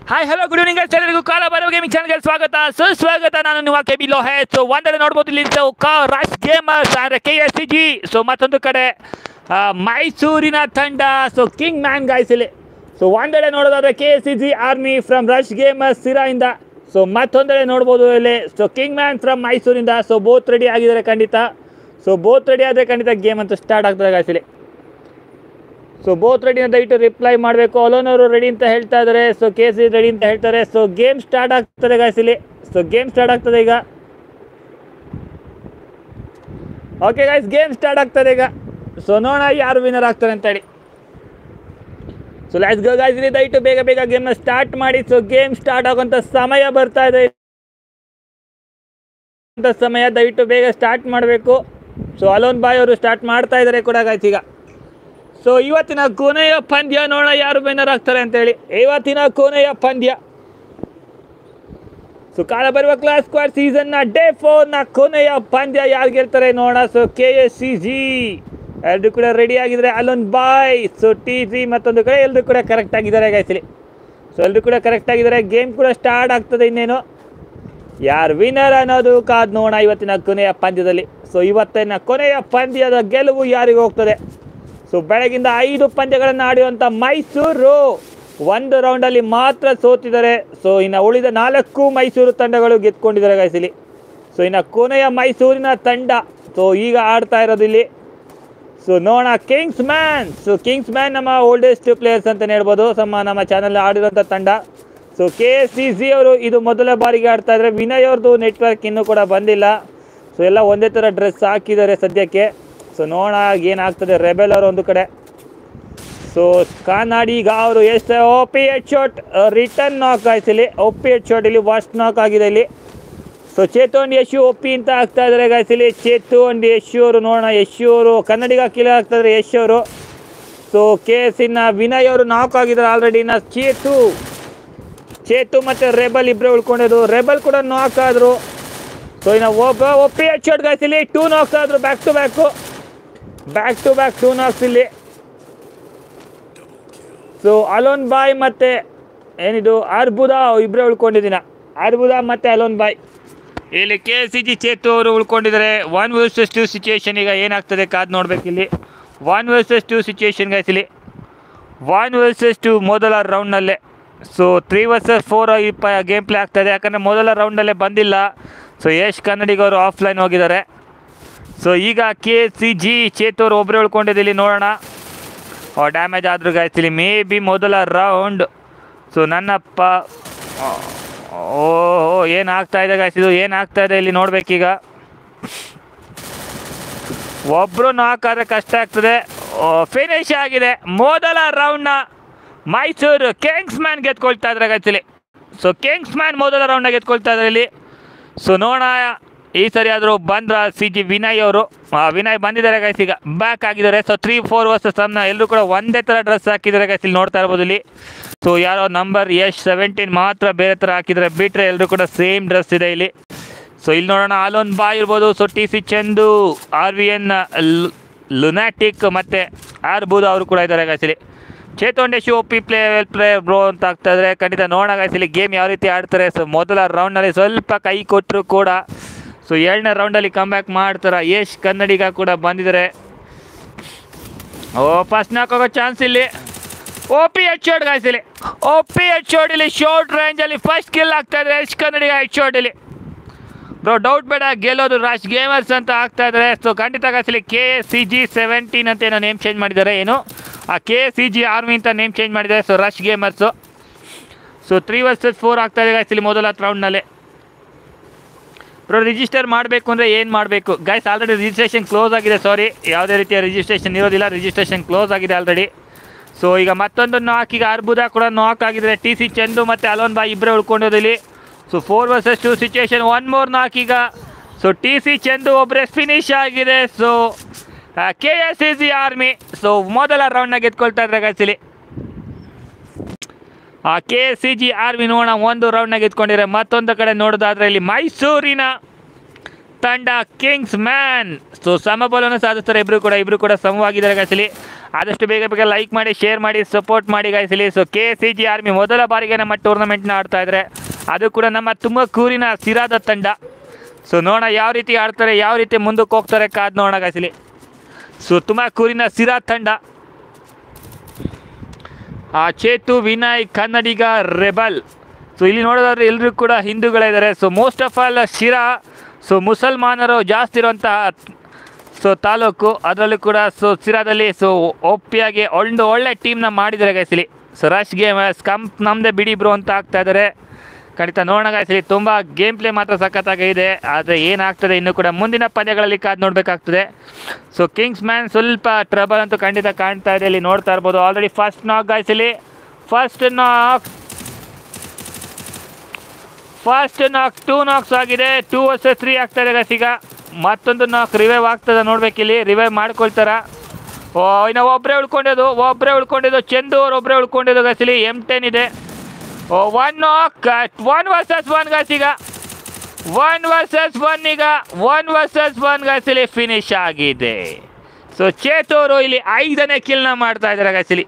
Hi hello good evening ಎಲ್ಲರಿಗೂ ಕಾಲ ಬರೋ ಗೇಮಿಂಗ್ ಚಾನಲ್ಗೆ ಸ್ವಾಗತ ಸುಸ್ವಾಗತ ನಾನು ನಿಮ್ಮ ಕೆ ಬಿ ಲೋಹೆತ್ ಸೊ ಒಂದೆಡೆ ನೋಡ್ಬೋದು ಇಲ್ಲಿ ಸೊ ಕಾ ರಾಶ್ ಗೇಮರ್ಸ್ ಅಂದರೆ K S C G so ಮತ್ತೊಂದು ಕಡೆ ಆ, ಮೈಸೂರಿನ ತಂಡ ಸೊ ಕಿಂಗ್ ಮ್ಯಾನ್ ಗಾಯ್ಸ್ ಇಲ್ಲಿ ಸೊ ಒಂದೆಡೆ ನೋಡೋದಾದ್ರೆ K S C G army from rush gamers ಸಿರಾಯಿಂದ ಸೊ ಮತ್ತೊಂದೆಡೆ ನೋಡ್ಬೋದು ಇಲ್ಲಿ ಸೊ ಕಿಂಗ್ ಮ್ಯಾನ್ ಫ್ರಮ್ ಮೈಸೂರಿಂದ ಸೊ ಬೋತ್ ರೆಡಿ ಆಗಿದ್ದಾರೆ ಖಂಡಿತ ಸೊ ಬೋತ್ ರೆಡಿ ಆದರೆ ಖಂಡಿತ ಗೇಮ್ ಅಂತೂ ಸ್ಟಾರ್ಟ್ ಆಗ್ತದೆ ಗಾಯ್ಸ್ ಇಲ್ಲಿ ಸೊ ಬೋತ್ ರೆಡಿ ಅಂತ ದಯವಿಟ್ಟು ರಿಪ್ಲೈ ಮಾಡಬೇಕು ಅಲೋನ್ ಅವರು ರೆಡಿ ಅಂತ ಹೇಳ್ತಾ ಇದ್ದಾರೆ ಸೊ ಕೆ ಸಿ ರೆಡಿ ಅಂತ ಹೇಳ್ತಾರೆ ಸೊ ಗೇಮ್ ಸ್ಟಾರ್ಟ್ ಆಗ್ತದೆ ಗಾಯ್ಸ್ ಇಲ್ಲಿ ಸೊ ಗೇಮ್ ಸ್ಟಾರ್ಟ್ ಆಗ್ತದೆ ಈಗ ಓಕೆ ಗಾಯ್ಸ್ ಗೇಮ್ ಸ್ಟಾರ್ಟ್ ಆಗ್ತದೆ ಈಗ ಸೊ ನೋಡೋಣ ಯಾರು ವಿನ್ನರ್ ಆಗ್ತಾರೆ ಅಂತ ಹೇಳಿ ಸೊ ಲೆಟ್ಸ್ ಗೋ ಗಾಯ್ಸ್ ಇಲ್ಲಿ ದಯವಿಟ್ಟು ಬೇಗ ಬೇಗ ಗೇಮ್ನ ಸ್ಟಾರ್ಟ್ ಮಾಡಿ ಸೊ ಗೇಮ್ ಸ್ಟಾರ್ಟ್ ಆಗುವಂಥ ಸಮಯ ಬರ್ತಾ ಇದೆ ಅಂತ ಸಮಯ ದಯವಿಟ್ಟು ಬೇಗ ಸ್ಟಾರ್ಟ್ ಮಾಡಬೇಕು ಸೊ ಅಲೋನ್ ಬಾಯ್ ಅವರು ಸ್ಟಾರ್ಟ್ ಮಾಡ್ತಾ ಇದ್ದಾರೆ ಕೂಡ ಗಾಯ್ಸ್ ಈಗ ಸೊ ಇವತ್ತಿನ ಕೊನೆಯ ಪಂದ್ಯ ನೋಡೋಣ ಯಾರು ವಿನ್ನರ್ ಆಗ್ತಾರೆ ಅಂತೇಳಿ ಇವತ್ತಿನ ಕೊನೆಯ ಪಂದ್ಯ ಸೊ ಕಾಲ ಬರುವ ಕ್ಲಾಸ್ ಸ್ಕ್ವಾಡ್ ಸೀಸನ್ನ ಡೇ ಫೋರ್ನ ಕೊನೆಯ ಪಂದ್ಯ ಯಾರು ಗೆಲ್ತಾರೆ ನೋಡೋಣ so K S C G ಎಲ್ಲರೂ ಕೂಡ ರೆಡಿ ಆಗಿದ್ದಾರೆ ಅಲ್ಲೊಂದು ಬಾಯ್ ಸೊ ಟಿ ಸಿ ಮತ್ತೊಂದು ಕಡೆ ಎಲ್ಲರೂ ಕೂಡ ಕರೆಕ್ಟ್ ಆಗಿದ್ದಾರೆ ಗಾಯ್ಸಲಿ ಸೊ ಎಲ್ಲರೂ ಕೂಡ ಕರೆಕ್ಟ್ ಆಗಿದ್ದಾರೆ ಗೇಮ್ ಕೂಡ ಸ್ಟಾರ್ಟ್ ಆಗ್ತದೆ ಇನ್ನೇನು ಯಾರು ವಿನ್ನರ್ ಅನ್ನೋದು ಕಾದ್ ನೋಡೋಣ ಇವತ್ತಿನ ಕೊನೆಯ ಪಂದ್ಯದಲ್ಲಿ ಸೊ ಇವತ್ತಿನ ಕೊನೆಯ ಪಂದ್ಯದ ಗೆಲುವು ಯಾರಿಗೆ ಹೋಗ್ತದೆ ಸೊ ಬೆಳಗಿಂದ ಐದು ಪಂದ್ಯಗಳನ್ನು ಆಡಿರುವಂಥ ಮೈಸೂರು ಒಂದು ರೌಂಡಲ್ಲಿ ಮಾತ್ರ ಸೋತಿದ್ದಾರೆ ಸೊ ಇನ್ನು ಉಳಿದ ನಾಲ್ಕು ಮೈಸೂರು ತಂಡಗಳು ಗೆದ್ಕೊಂಡಿದ್ದಾರೆ ಗಾಯ್ಸಿಲಿ ಸೊ ಇನ್ನು ಕೊನೆಯ ಮೈಸೂರಿನ ತಂಡ ಸೊ ಈಗ ಆಡ್ತಾ ಇರೋದು ಇಲ್ಲಿ ಸೊ ನೋಡೋಣ kings man so Kings man ನಮ್ಮ ಓಲ್ಡೆಸ್ಟ್ ಪ್ಲೇಯರ್ಸ್ ಅಂತಲೇ ಹೇಳ್ಬೋದು ನಮ್ಮ ನಮ್ಮ ಚಾನಲ್ ಆಡಿರೋಂಥ ತಂಡ so K S C C ಅವರು ಇದು ಮೊದಲ ಬಾರಿಗೆ ಆಡ್ತಾ ಇದ್ದಾರೆ ವಿನಯ್ ಅವ್ರದ್ದು ನೆಟ್ವರ್ಕ್ ಇನ್ನೂ ಕೂಡ ಬಂದಿಲ್ಲ ಸೊ ಎಲ್ಲ ಒಂದೇ ಥರ ಡ್ರೆಸ್ ಹಾಕಿದ್ದಾರೆ ಸದ್ಯಕ್ಕೆ ಸೊ ನೋಡೋಣ ಏನಾಗ್ತದೆ ರೆಬೆಲ್ ಅವರು ಒಂದು ಕಡೆ ಸೊ ಕಾನಾಡಿ ಈಗ ಅವರು ಎಷ್ಟು O P H shot return knock ಆಯ್ತು ಇಲ್ಲಿ ಒ ಪಿ ಎಚ್ ಶಾಟ್ ಇಲ್ಲಿ ವಾಸ್ಟ್ ನಾಕ್ ಆಗಿದೆ ಇಲ್ಲಿ ಸೊ ಚೇತು ಅಂಡ್ ಯಶು ಒಪ್ಪಿ ಅಂತ ಆಗ್ತಾ ಇದ್ದಾರೆ ಗಾಯ್ಸ್ ಇಲ್ಲಿ ಚೇತು ಅಂಡ್ ಯಶು ಅವರು ನೋಡೋಣ ಯಶು ಅವರು ಕನ್ನಡಿಗ ಕಿಲ ಆಗ್ತಾ ಇದ್ದಾರೆ ಯಶ್ ಅವರು ಸೊ ಕೆ ಎಸ್ ಇನ್ನ ವಿನಯ್ ಅವರು ನಾಕ್ ಆಗಿದ್ದಾರೆ ಆಲ್ರೆಡಿ ಇನ್ನ ಚೇತು ಚೇತು ಮತ್ತೆ ರೆಬಲ್ ಇಬ್ಬರೇ ಉಳ್ಕೊಂಡಿದ್ದು ರೆಬಲ್ ಕೂಡ ನಾಕ್ ಆದ್ರು ಸೊ ಇನ್ನು ಒಬ್ಬ ಒಪ್ಪಿ ಎಚ್ ಶಾಟ್ ಗಾಯ್ಸ್ ಇಲ್ಲಿ ಟೂ ನಾಕ್ಸ್ ಆದ್ರು back to back back to back two knocks ಇಲ್ಲಿ ಸೊ ಅಲೋನ್ ಬಾಯ್ ಮತ್ತೆ ಏನಿದು ಅರ್ಬುದ ಇಬ್ಬರೇ ಉಳ್ಕೊಂಡಿದ್ದೀನ ಅರ್ಬುದ ಮತ್ತೆ ಅಲೋನ್ ಬಾಯ್ ಇಲ್ಲಿ ಕೆ ಸಿ ಜಿ ಚೇತು ಅವರು ಉಳ್ಕೊಂಡಿದ್ದಾರೆ ಒನ್ ವರ್ಸಸ್ ಟು ಸಿಚುಯೇಷನ್ ಈಗ ಏನಾಗ್ತದೆ ಕಾದು ನೋಡ್ಬೇಕು ಇಲ್ಲಿ one versus two situation guys ಇಲ್ಲಿ ಒನ್ ವರ್ಸಸ್ ಟು ಮೊದಲ ರೌಂಡ್ನಲ್ಲೇ ಸೊ ತ್ರೀ ವರ್ಸಸ್ ಫೋರ್ ಈ ಪ ಗೇಮ್ ಪ್ಲೇ ಆಗ್ತದೆ ಯಾಕಂದರೆ ಮೊದಲ ರೌಂಡಲ್ಲೇ ಬಂದಿಲ್ಲ ಸೊ ಯಶ್ ಕನ್ನಡಿಗ ಅವರು ಆಫ್ಲೈನ್ ಹೋಗಿದ್ದಾರೆ ಸೊ ಈಗ ಕೆ ಸಿ ಜಿ ಚೇತು ಅವರು ಒಬ್ಬರೇ ಉಳ್ಕೊಂಡಿದ್ದು ಇಲ್ಲಿ ನೋಡೋಣ ಡ್ಯಾಮೇಜ್ ಆದರೂ ಗಾಯ್ತಿಲಿ ಮೇ ಬಿ ಮೊದಲ ರೌಂಡ್ ಸೊ ನನ್ನಪ್ಪ ಓಹೋ ಏನು ಆಗ್ತಾ ಇದೆ ಗಾಯ್ಸ್ ಇದು ಏನು ಆಗ್ತಾ ಇದೆ ಇಲ್ಲಿ ನೋಡ್ಬೇಕೀಗ ಒಬ್ಬರು ನಾಕ್ ಆದರೆ ಕಷ್ಟ ಆಗ್ತದೆ ಫಿನಿಶ್ ಆಗಿದೆ ಮೊದಲ ರೌಂಡ್ನ ಮೈಸೂರು ಕಿಂಗ್ಸ್ ಮ್ಯಾನ್ ಗೆದ್ಕೊಳ್ತಾ ಇದ್ದಾರೆ ಗಾಯ್ತಿಲಿ ಸೊ ಕಿಂಗ್ಸ್ ಮ್ಯಾನ್ ಮೊದಲ ರೌಂಡ್ನ ಗೆದ್ಕೊಳ್ತಾ ಇದ್ದಾರೆ ಇಲ್ಲಿ ಸೊ ನೋಡೋಣ ಈ ಸರಿ ಆದರೂ ಬಂದ್ರ ಸಿ ಜಿ ವಿನಯ್ ಅವರು ಆ, ವಿನಯ್ ಬಂದಿದ್ದಾರೆ ಗೈಸ್ ಈಗ ಬ್ಯಾಕ್ ಆಗಿದ್ದಾರೆ ಸೊ ತ್ರೀ ಫೋರ್ ವರ್ಸಸ್ ಸಮ್ನ ಎಲ್ಲರೂ ಕೂಡ ಒಂದೇ ಥರ ಡ್ರೆಸ್ ಹಾಕಿದ್ದಾರೆ ಗೈಸ್ ಇಲ್ಲಿ ನೋಡ್ತಾ ಇರ್ಬೋದು ಇಲ್ಲಿ ಸೊ ಯಾರೋ ನಂಬರ್ ಎಸ್ ಸೆವೆಂಟೀನ್ ಮಾತ್ರ ಬೇರೆ ಥರ ಹಾಕಿದ್ದಾರೆ ಬಿಟ್ರೆ ಎಲ್ಲರೂ ಕೂಡ ಸೇಮ್ ಡ್ರೆಸ್ ಇದೆ ಇಲ್ಲಿ ಸೊ ಇಲ್ಲಿ ನೋಡೋಣ ಆಲೋನ್ ಬಾಯ್ ಇರ್ಬೋದು so T C Chandu R V N lunatic ಮತ್ತು ಆರ್ ಬೂದ ಅವರು ಕೂಡ ಇದ್ದಾರೆ ಗೈಸ್ ಇಲ್ಲಿ ಚೇತೋಂಡೇಶು O P play well play bro ಅಂತ ಆಗ್ತಾ ಇದ್ರೆ ಖಂಡಿತ ನೋಡೋಣ guys ಇಲ್ಲಿ ಗೇಮ್ ಯಾವ ರೀತಿ ಆಡ್ತಾರೆ ಸೊ ಮೊದಲ ರೌಂಡ್ನಲ್ಲಿ ಸ್ವಲ್ಪ ಕೈ ಕೊಟ್ಟರು ಕೂಡ ಸೊ ಎರಡನೇ ರೌಂಡಲ್ಲಿ ಕಮ್ ಬ್ಯಾಕ್ ಮಾಡ್ತಾರೆ ಯಶ್ ಕನ್ನಡಿಗ ಕೂಡ ಬಂದಿದ್ದಾರೆ ಓ ಫಸ್ಟ್ ನಾಕೋಗೋ ಚಾನ್ಸ್ ಇಲ್ಲಿ O P H shot guys ಇಲ್ಲಿ ಓ ಪಿ ಎಚ್ ಶೋಟ್ ಇಲ್ಲಿ ಶಾರ್ಟ್ ರೇಂಜಲ್ಲಿ ಫಸ್ಟ್ ಕಿಲ್ ಆಗ್ತಾ ಇದೆ ಯಶ್ ಕನ್ನಡಿಗ ಎಚ್ ಶೋಟ್ ಇಲ್ಲಿ ಬ್ರೋ ಡೌಟ್ ಬೇಡ ಗೆಲ್ಲೋದು ರಾಶ್ ಗೇಮರ್ಸ್ ಅಂತ ಆಗ್ತಾ ಇದ್ದಾರೆ ಸೊ ಖಂಡಿತ ಗಾಯ್ಸಲಿ ಕೆ ಸಿ ಜಿ ಸೆವೆಂಟೀನ್ ಅಂತ ಏನೋ ನೇಮ್ ಚೇಂಜ್ ಮಾಡಿದ್ದಾರೆ ಏನು ಆ ಕೆ ಸಿ ಜಿ ಆರ್ಮಿ ಅಂತ ನೇಮ್ ಚೇಂಜ್ ಮಾಡಿದ್ದಾರೆ so rush gamers so three versus four ಆಗ್ತಾ ಇದೆ ಗಾಯ್ಸ್ ಇಲ್ಲಿ ಮೊದಲ ರೌಂಡ್ನಲ್ಲಿ ಬ್ರೋ ರಿಜಿಸ್ಟರ್ ಮಾಡಬೇಕು ಅಂದರೆ ಏನು ಮಾಡಬೇಕು ಗೈಸ್ ಆಲ್ರೆಡಿ ರಿಜಿಸ್ಟ್ರೇಷನ್ ಕ್ಲೋಸ್ ಆಗಿದೆ ಸಾರಿ ಯಾವುದೇ ರೀತಿಯ ರಿಜಿಸ್ಟ್ರೇಷನ್ ಇರೋದಿಲ್ಲ ರಿಜಿಸ್ಟ್ರೇಷನ್ ಕ್ಲೋಸ್ ಆಗಿದೆ ಆಲ್ರೆಡಿ ಸೊ ಈಗ ಮತ್ತೊಂದು ನಾಕ್ ಈಗ ಅರ್ಬುದ ಕೂಡ ನಾಕ್ ಆಗಿದೆ ಟಿ ಸಿ ಚಂದು ಮತ್ತು ಅಲೋನ್ ಬಾಯ್ ಇಬ್ಬರೇ ಉಳ್ಕೊಂಡಿರೋದಿಲ್ಲಿ so four versus two situation one more knock ಈಗ ಸೊ ಟಿ ಸಿ ಚಂದು ಒಬ್ಬರೇ ಫಿನಿಶ್ ಆಗಿದೆ so K S C C army so ಮೊದಲ ರೌಂಡ್ನ ಗೆದ್ಕೊಳ್ತಾ ಇದ್ದಾರೆ guys ಇಲ್ಲಿ ಆ ಕೆ ಸಿ ಜಿ ಆರ್ಮಿ ನೋಡೋಣ ಒಂದು ರೌಂಡ್ನಾಗ ಎತ್ಕೊಂಡಿದ್ದಾರೆ ಮತ್ತೊಂದು ಕಡೆ ನೋಡೋದಾದ್ರೆ ಇಲ್ಲಿ ಮೈಸೂರಿನ ತಂಡ ಕಿಂಗ್ಸ್ ಮ್ಯಾನ್ ಸೊ ಸಮಬಲವನ್ನು ಸಾಧಿಸ್ತಾರೆ ಇಬ್ರು ಕೂಡ ಇಬ್ರು ಕೂಡ ಸಮವಾಗಿದ್ದಾರೆ ಗಾಸಲಿ ಆದಷ್ಟು ಬೇಗ ಬೇಗ ಲೈಕ್ ಮಾಡಿ ಶೇರ್ ಮಾಡಿ ಸಪೋರ್ಟ್ ಮಾಡಿ guys ಇಲ್ಲಿ so K C G army ಮೊದಲ ಬಾರಿಗೆ ನಮ್ಮ ಟೂರ್ನಮೆಂಟ್ನ ಆಡ್ತಾ ಇದ್ದಾರೆ ಅದು ಕೂಡ ನಮ್ಮ ತುಮಕೂರಿನ ಸಿರಾದ ತಂಡ ಸೊ ನೋಡೋಣ ಯಾವ ರೀತಿ ಆಡ್ತಾರೆ ಯಾವ ರೀತಿ ಮುಂದಕ್ಕೆ ಹೋಗ್ತಾರೆ ಕಾದ್ ನೋಡೋಣ guys ಇಲ್ಲಿ ಸೊ ತುಮಕೂರಿನ ಸಿರಾ ತಂಡ ಆ ಚೇತು ವಿನಯ್ ಕನ್ನಡಿಗ ರೆಬಲ್ ಸೊ ಇಲ್ಲಿ ನೋಡೋದಾದ್ರೆ ಎಲ್ಲರೂ ಕೂಡ ಹಿಂದೂಗಳಿದ್ದಾರೆ so most of all Shira so ಮುಸಲ್ಮಾನರು ಜಾಸ್ತಿ ಇರುವಂತಹ ಸೊ ತಾಲೂಕು ಅದರಲ್ಲೂ ಕೂಡ ಸೊ ಸಿರಾದಲ್ಲಿ ಸೊ ಒಪ್ಪಿಯಾಗಿ ಒಂದು ಒಳ್ಳೆ ಟೀಮ್ನ ಮಾಡಿದ್ದಾರೆ ಗೈಸಿಲಿ ಸೊ ರಶ್ ಗೇಮ್ ಕಂಪ್ ನಮ್ಮದೇ ಬಿಡಿ ಬ್ರೋ ಅಂತ ಆಗ್ತಾ ಇದ್ದಾರೆ ಖಂಡಿತ ನೋಡೋಣ ಗೈಸಿಲಿ ತುಂಬ ಗೇಮ್ ಪ್ಲೇ ಮಾತ್ರ ಸಖತ್ತಾಗಿದೆ ಆದರೆ ಏನಾಗ್ತದೆ ಇನ್ನೂ ಕೂಡ ಮುಂದಿನ ಪಂದ್ಯಗಳಲ್ಲಿ ಕಾದು ನೋಡಬೇಕಾಗ್ತದೆ ಸೊ ಕಿಂಗ್ಸ್ ಮ್ಯಾನ್ ಸ್ವಲ್ಪ ಟ್ರಬಲ್ ಅಂತೂ ಖಂಡಿತ ಕಾಣ್ತಾ ಇದೆ ಇಲ್ಲಿ ನೋಡ್ತಾ ಇರ್ಬೋದು ಆಲ್ರೆಡಿ ಫಸ್ಟ್ ನಾಕ್ ಗಾಯ್ಸಿಲಿ first knock first knock two knocks ಆಗಿದೆ ಟೂ ವರ್ಸಸ್ ತ್ರೀ ಆಗ್ತಾ ಇದೆ guys ಈಗ ಮತ್ತೊಂದು ನಾಕ್ ರಿವೈವ್ ಆಗ್ತದೆ ನೋಡ್ಬೇಕಿಲ್ಲಿ ರಿವೈವ್ ಮಾಡ್ಕೊಳ್ತಾರ ಓ ಇನ್ನು ಒಬ್ಬರೇ ಉಳ್ಕೊಂಡಿದ್ದು ಒಬ್ಬರೇ ಉಳ್ಕೊಂಡಿದ್ದು ಚಂದು ಅವ್ರು ಒಬ್ಬರೇ ಉಳ್ಕೊಂಡಿದ್ದು ಗಸಿಲಿ ಎಮ್ ಟೆನ್ ಇದೆ ಓ one knock one versus one guys ಈಗ ಒನ್ ವರ್ಸಸ್ ಒನ್ ಈಗ ಒನ್ ವರ್ಸಸ್ ಒನ್ ಗಾಸಿಲಿ ಫಿನಿಶ್ ಆಗಿದೆ ಸೊ ಚೇತೋರು ಇಲ್ಲಿ ಐದನೇ ಕಿಲ್ನ ಮಾಡ್ತಾ ಇದ್ದಾರೆ ಗಾಸಿಲಿ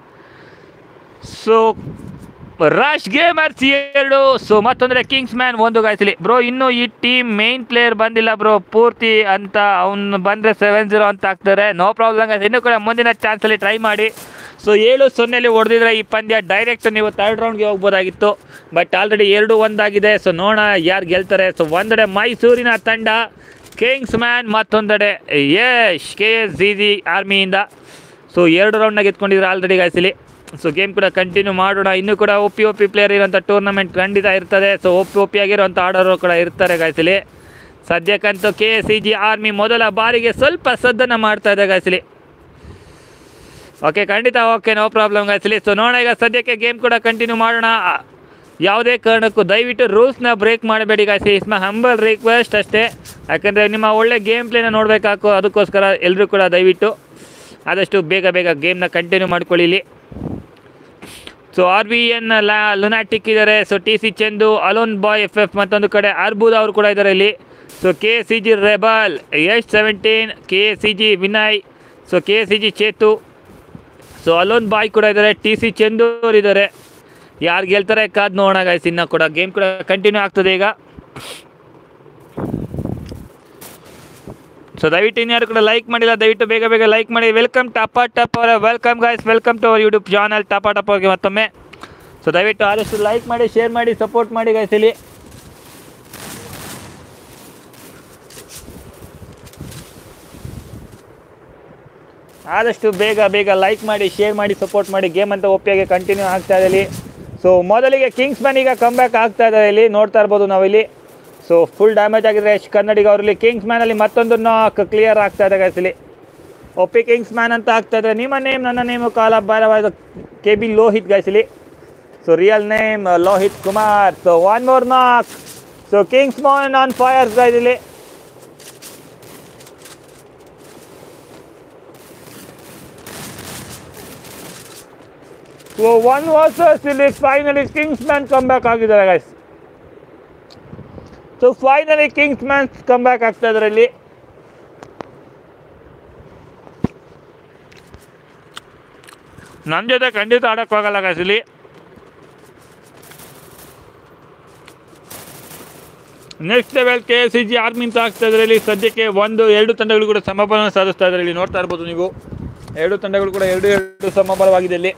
ಸೊ ರಾಶ್ ಗೇಮರ್ಸ್ ಎರಡು ಸೊ ಮತ್ತೊಂದ್ರೆ ಕಿಂಗ್ಸ್ ಮ್ಯಾನ್ ಒಂದು ಗಾಯ್ಸಲಿ ಬ್ರೋ ಇನ್ನು ಈ ಟೀಮ್ ಮೇನ್ ಪ್ಲೇಯರ್ ಬಂದಿಲ್ಲ ಬ್ರೋ ಪೂರ್ತಿ ಅಂತ ಅವ್ನು ಬಂದರೆ ಸೆವೆನ್ ಜೀರೋ ಅಂತ ಹಾಕ್ತಾರೆ ನೋ ಪ್ರಾಬ್ಲಮ್ ಗಾಯ್ಸ್ ಇನ್ನೂ ಕೂಡ ಮುಂದಿನ ಚಾನ್ಸಲ್ಲಿ ಟ್ರೈ ಮಾಡಿ ಸೊ ಏಳು ಸೊನ್ನೆಲಿ ಹೊಡೆದಿದ್ರೆ ಈ ಪಂದ್ಯ ಡೈರೆಕ್ಟ್ ನೀವು ಥರ್ಡ್ ರೌಂಡ್ಗೆ ಹೋಗ್ಬೋದಾಗಿತ್ತು ಬಟ್ ಆಲ್ರೆಡಿ ಎರಡು ಒಂದಾಗಿದೆ ಸೊ ನೋಡೋಣ ಯಾರು ಗೆಲ್ತಾರೆ ಸೊ ಒಂದೆಡೆ ಮೈಸೂರಿನ ತಂಡ ಕಿಂಗ್ಸ್ ಮ್ಯಾನ್ ಮತ್ತೊಂದೆಡೆ Yash K S G G ಆರ್ಮಿಯಿಂದ ಸೊ ಎರಡು ರೌಂಡ್ನಾಗ ಎತ್ಕೊಂಡಿದ್ರು ಆಲ್ರೆಡಿ ಗಾಯ್ಸಿಲಿ ಸೊ ಗೇಮ್ ಕೂಡ ಕಂಟಿನ್ಯೂ ಮಾಡೋಣ ಇನ್ನೂ ಕೂಡ O P O P player ಇರೋಂಥ ಟೂರ್ನಮೆಂಟ್ ಖಂಡಿತ ಇರ್ತದೆ so O P O P ಆಗಿರೋಂಥ ಆಡೋರು ಕೂಡ ಇರ್ತಾರೆ ಗಾಯ್ಸಿಲಿ ಸದ್ಯಕ್ಕಂತೂ ಕೆ ಸಿ ಜಿ ಆರ್ಮಿ ಮೊದಲ ಬಾರಿಗೆ ಸ್ವಲ್ಪ ಸದ್ದನ್ನು ಮಾಡ್ತಾ ಇದೆ ಗಾಯ್ಸಿಲಿ ಓಕೆ ಖಂಡಿತ ಓಕೆ ನೋ ಪ್ರಾಬ್ಲಮ್ ಗಾಯ್ಸಿಲಿ ಸೊ ನೋಡೋಣ ಈಗ ಸದ್ಯಕ್ಕೆ ಗೇಮ್ ಕೂಡ ಕಂಟಿನ್ಯೂ ಮಾಡೋಣ ಯಾವುದೇ ಕಾರಣಕ್ಕೂ ದಯವಿಟ್ಟು ರೂಲ್ಸ್ನ ಬ್ರೇಕ್ ಮಾಡಬೇಡಿ guys is my humble request ಅಷ್ಟೇ ಯಾಕಂದರೆ ನಿಮ್ಮ ಒಳ್ಳೆ ಗೇಮ್ ಪ್ಲೇನ ನೋಡಬೇಕಾಗೋ ಅದಕ್ಕೋಸ್ಕರ ಎಲ್ಲರೂ ಕೂಡ ದಯವಿಟ್ಟು ಆದಷ್ಟು ಬೇಗ ಬೇಗ ಗೇಮ್ನ ಕಂಟಿನ್ಯೂ ಮಾಡ್ಕೊಳ್ಳಿ ಇಲ್ಲಿ ಸೊ ಆರ್ ಬಿ ಎನ್ ಲಾ ಲುನಾಟಿಕ್ ಇದ್ದಾರೆ so T C Chandu alone boy F F ಮತ್ತೊಂದು ಕಡೆ ಅರ್ಬುದ್ ಅವರು ಕೂಡ ಇದ್ದಾರೆ ಇಲ್ಲಿ so K C G rebel S seventeen K C G Vinay so K C G Chethu so alone boy ಕೂಡ ಇದ್ದಾರೆ ಟಿ ಸಿ ಚಂದು ಅವರು ಇದ್ದಾರೆ ಯಾರು ಗೆಲ್ತಾರೆ ಕಾದ್ ನೋಡೋಣ ಗಾಯ್ಸ್ ಇನ್ನು ಕೂಡ ಗೇಮ್ ಕೂಡ ಕಂಟಿನ್ಯೂ ಆಗ್ತದೆ ಈಗ ಸೊ ದಯವಿಟ್ಟು ಇನ್ಯಾರು ಕೂಡ ಲೈಕ್ ಮಾಡಿಲ್ಲ ದಯವಿಟ್ಟು ಬೇಗ ಬೇಗ ಲೈಕ್ ಮಾಡಿ ವೆಲ್ಕಮ್ ಟಪ ಟಪ್ ಅವರ welcome guys welcome to our YouTube channel ಟಪ ಟಪ್ ಅವ್ರಿಗೆ ಮತ್ತೊಮ್ಮೆ ಸೊ ದಯವಿಟ್ಟು ಆದಷ್ಟು ಲೈಕ್ ಮಾಡಿ ಶೇರ್ ಮಾಡಿ ಸಪೋರ್ಟ್ ಮಾಡಿ ಗಾಯ್ಸ್ ಇಲ್ಲಿ ಆದಷ್ಟು ಬೇಗ ಬೇಗ ಲೈಕ್ ಮಾಡಿ ಶೇರ್ ಮಾಡಿ ಸಪೋರ್ಟ್ ಮಾಡಿ ಗೇಮ್ ಅಂತ ಒಪ್ಪಿಯಾಗಿ ಕಂಟಿನ್ಯೂ ಆಗ್ತಾ ಇದೆ ಇಲ್ಲಿ ಸೊ ಮೊದಲಿಗೆ ಕಿಂಗ್ಸ್ ಮ್ಯಾನ್ ಈಗ ಕಮ್ ಬ್ಯಾಕ್ ಆಗ್ತಾ ಇದೆ ಇಲ್ಲಿ ನೋಡ್ತಾ ಇರ್ಬೋದು ನಾವಿಲ್ಲಿ ಸೊ ಫುಲ್ ಡ್ಯಾಮೇಜ್ ಆಗಿದೆ ಯಶ್ ಕನ್ನಡಿಗ ಅವರಲ್ಲಿ ಕಿಂಗ್ಸ್ ಮ್ಯಾನಲ್ಲಿ ಮತ್ತೊಂದು ನಾಕ್ ಕ್ಲಿಯರ್ ಆಗ್ತಾ ಇದೆ guys ಇಲ್ಲಿ ಒಪ್ಪಿ ಕಿಂಗ್ಸ್ ಮ್ಯಾನ್ ಅಂತ ಆಗ್ತಾ ಇದ್ದಾರೆ ನಿಮ್ಮ ನೇಮ್ ನನ್ನ ನೇಮು ಕಾಲ ಬಾರವಾದ ಕೆ ಬಿ ಲೋಹಿತ್ guys ಇಲ್ಲಿ so real name Lohith Kumar so one more knock so Kings Kingsman on fire guys ಇಲ್ಲಿ ಸೊ ಒನ್ ವರ್ಸಸ್ ಇಲ್ಲಿ finally Kingsman come back ಆಗಿದ್ದಾರೆ guys so finally Kingsman come back ಆಗ್ತಾ ಇದ್ದಾರೆ ಇಲ್ಲಿ ನನ್ನ ಜೊತೆ ಖಂಡಿತ ಆಡಕ್ಕೆ ಹೋಗಲ್ಲ ಗೈಸ್ ಇಲ್ಲಿ next level K S C G army ಅಂತ ಆಗ್ತಾ ಇದ್ದಾರೆ ಇಲ್ಲಿ ಸದ್ಯಕ್ಕೆ ಒಂದು ಎರಡು ತಂಡಗಳು ಕೂಡ ಸಮಬಲವನ್ನು ಸಾಧಿಸ್ತಾ ಇದ್ದಾರೆ ಇಲ್ಲಿ ನೋಡ್ತಾ ಇರ್ಬೋದು ನೀವು ಎರಡು ತಂಡಗಳು ಕೂಡ ಎರಡು ಎರಡು ಸಮಬಲವಾಗಿದೆ ಇಲ್ಲಿ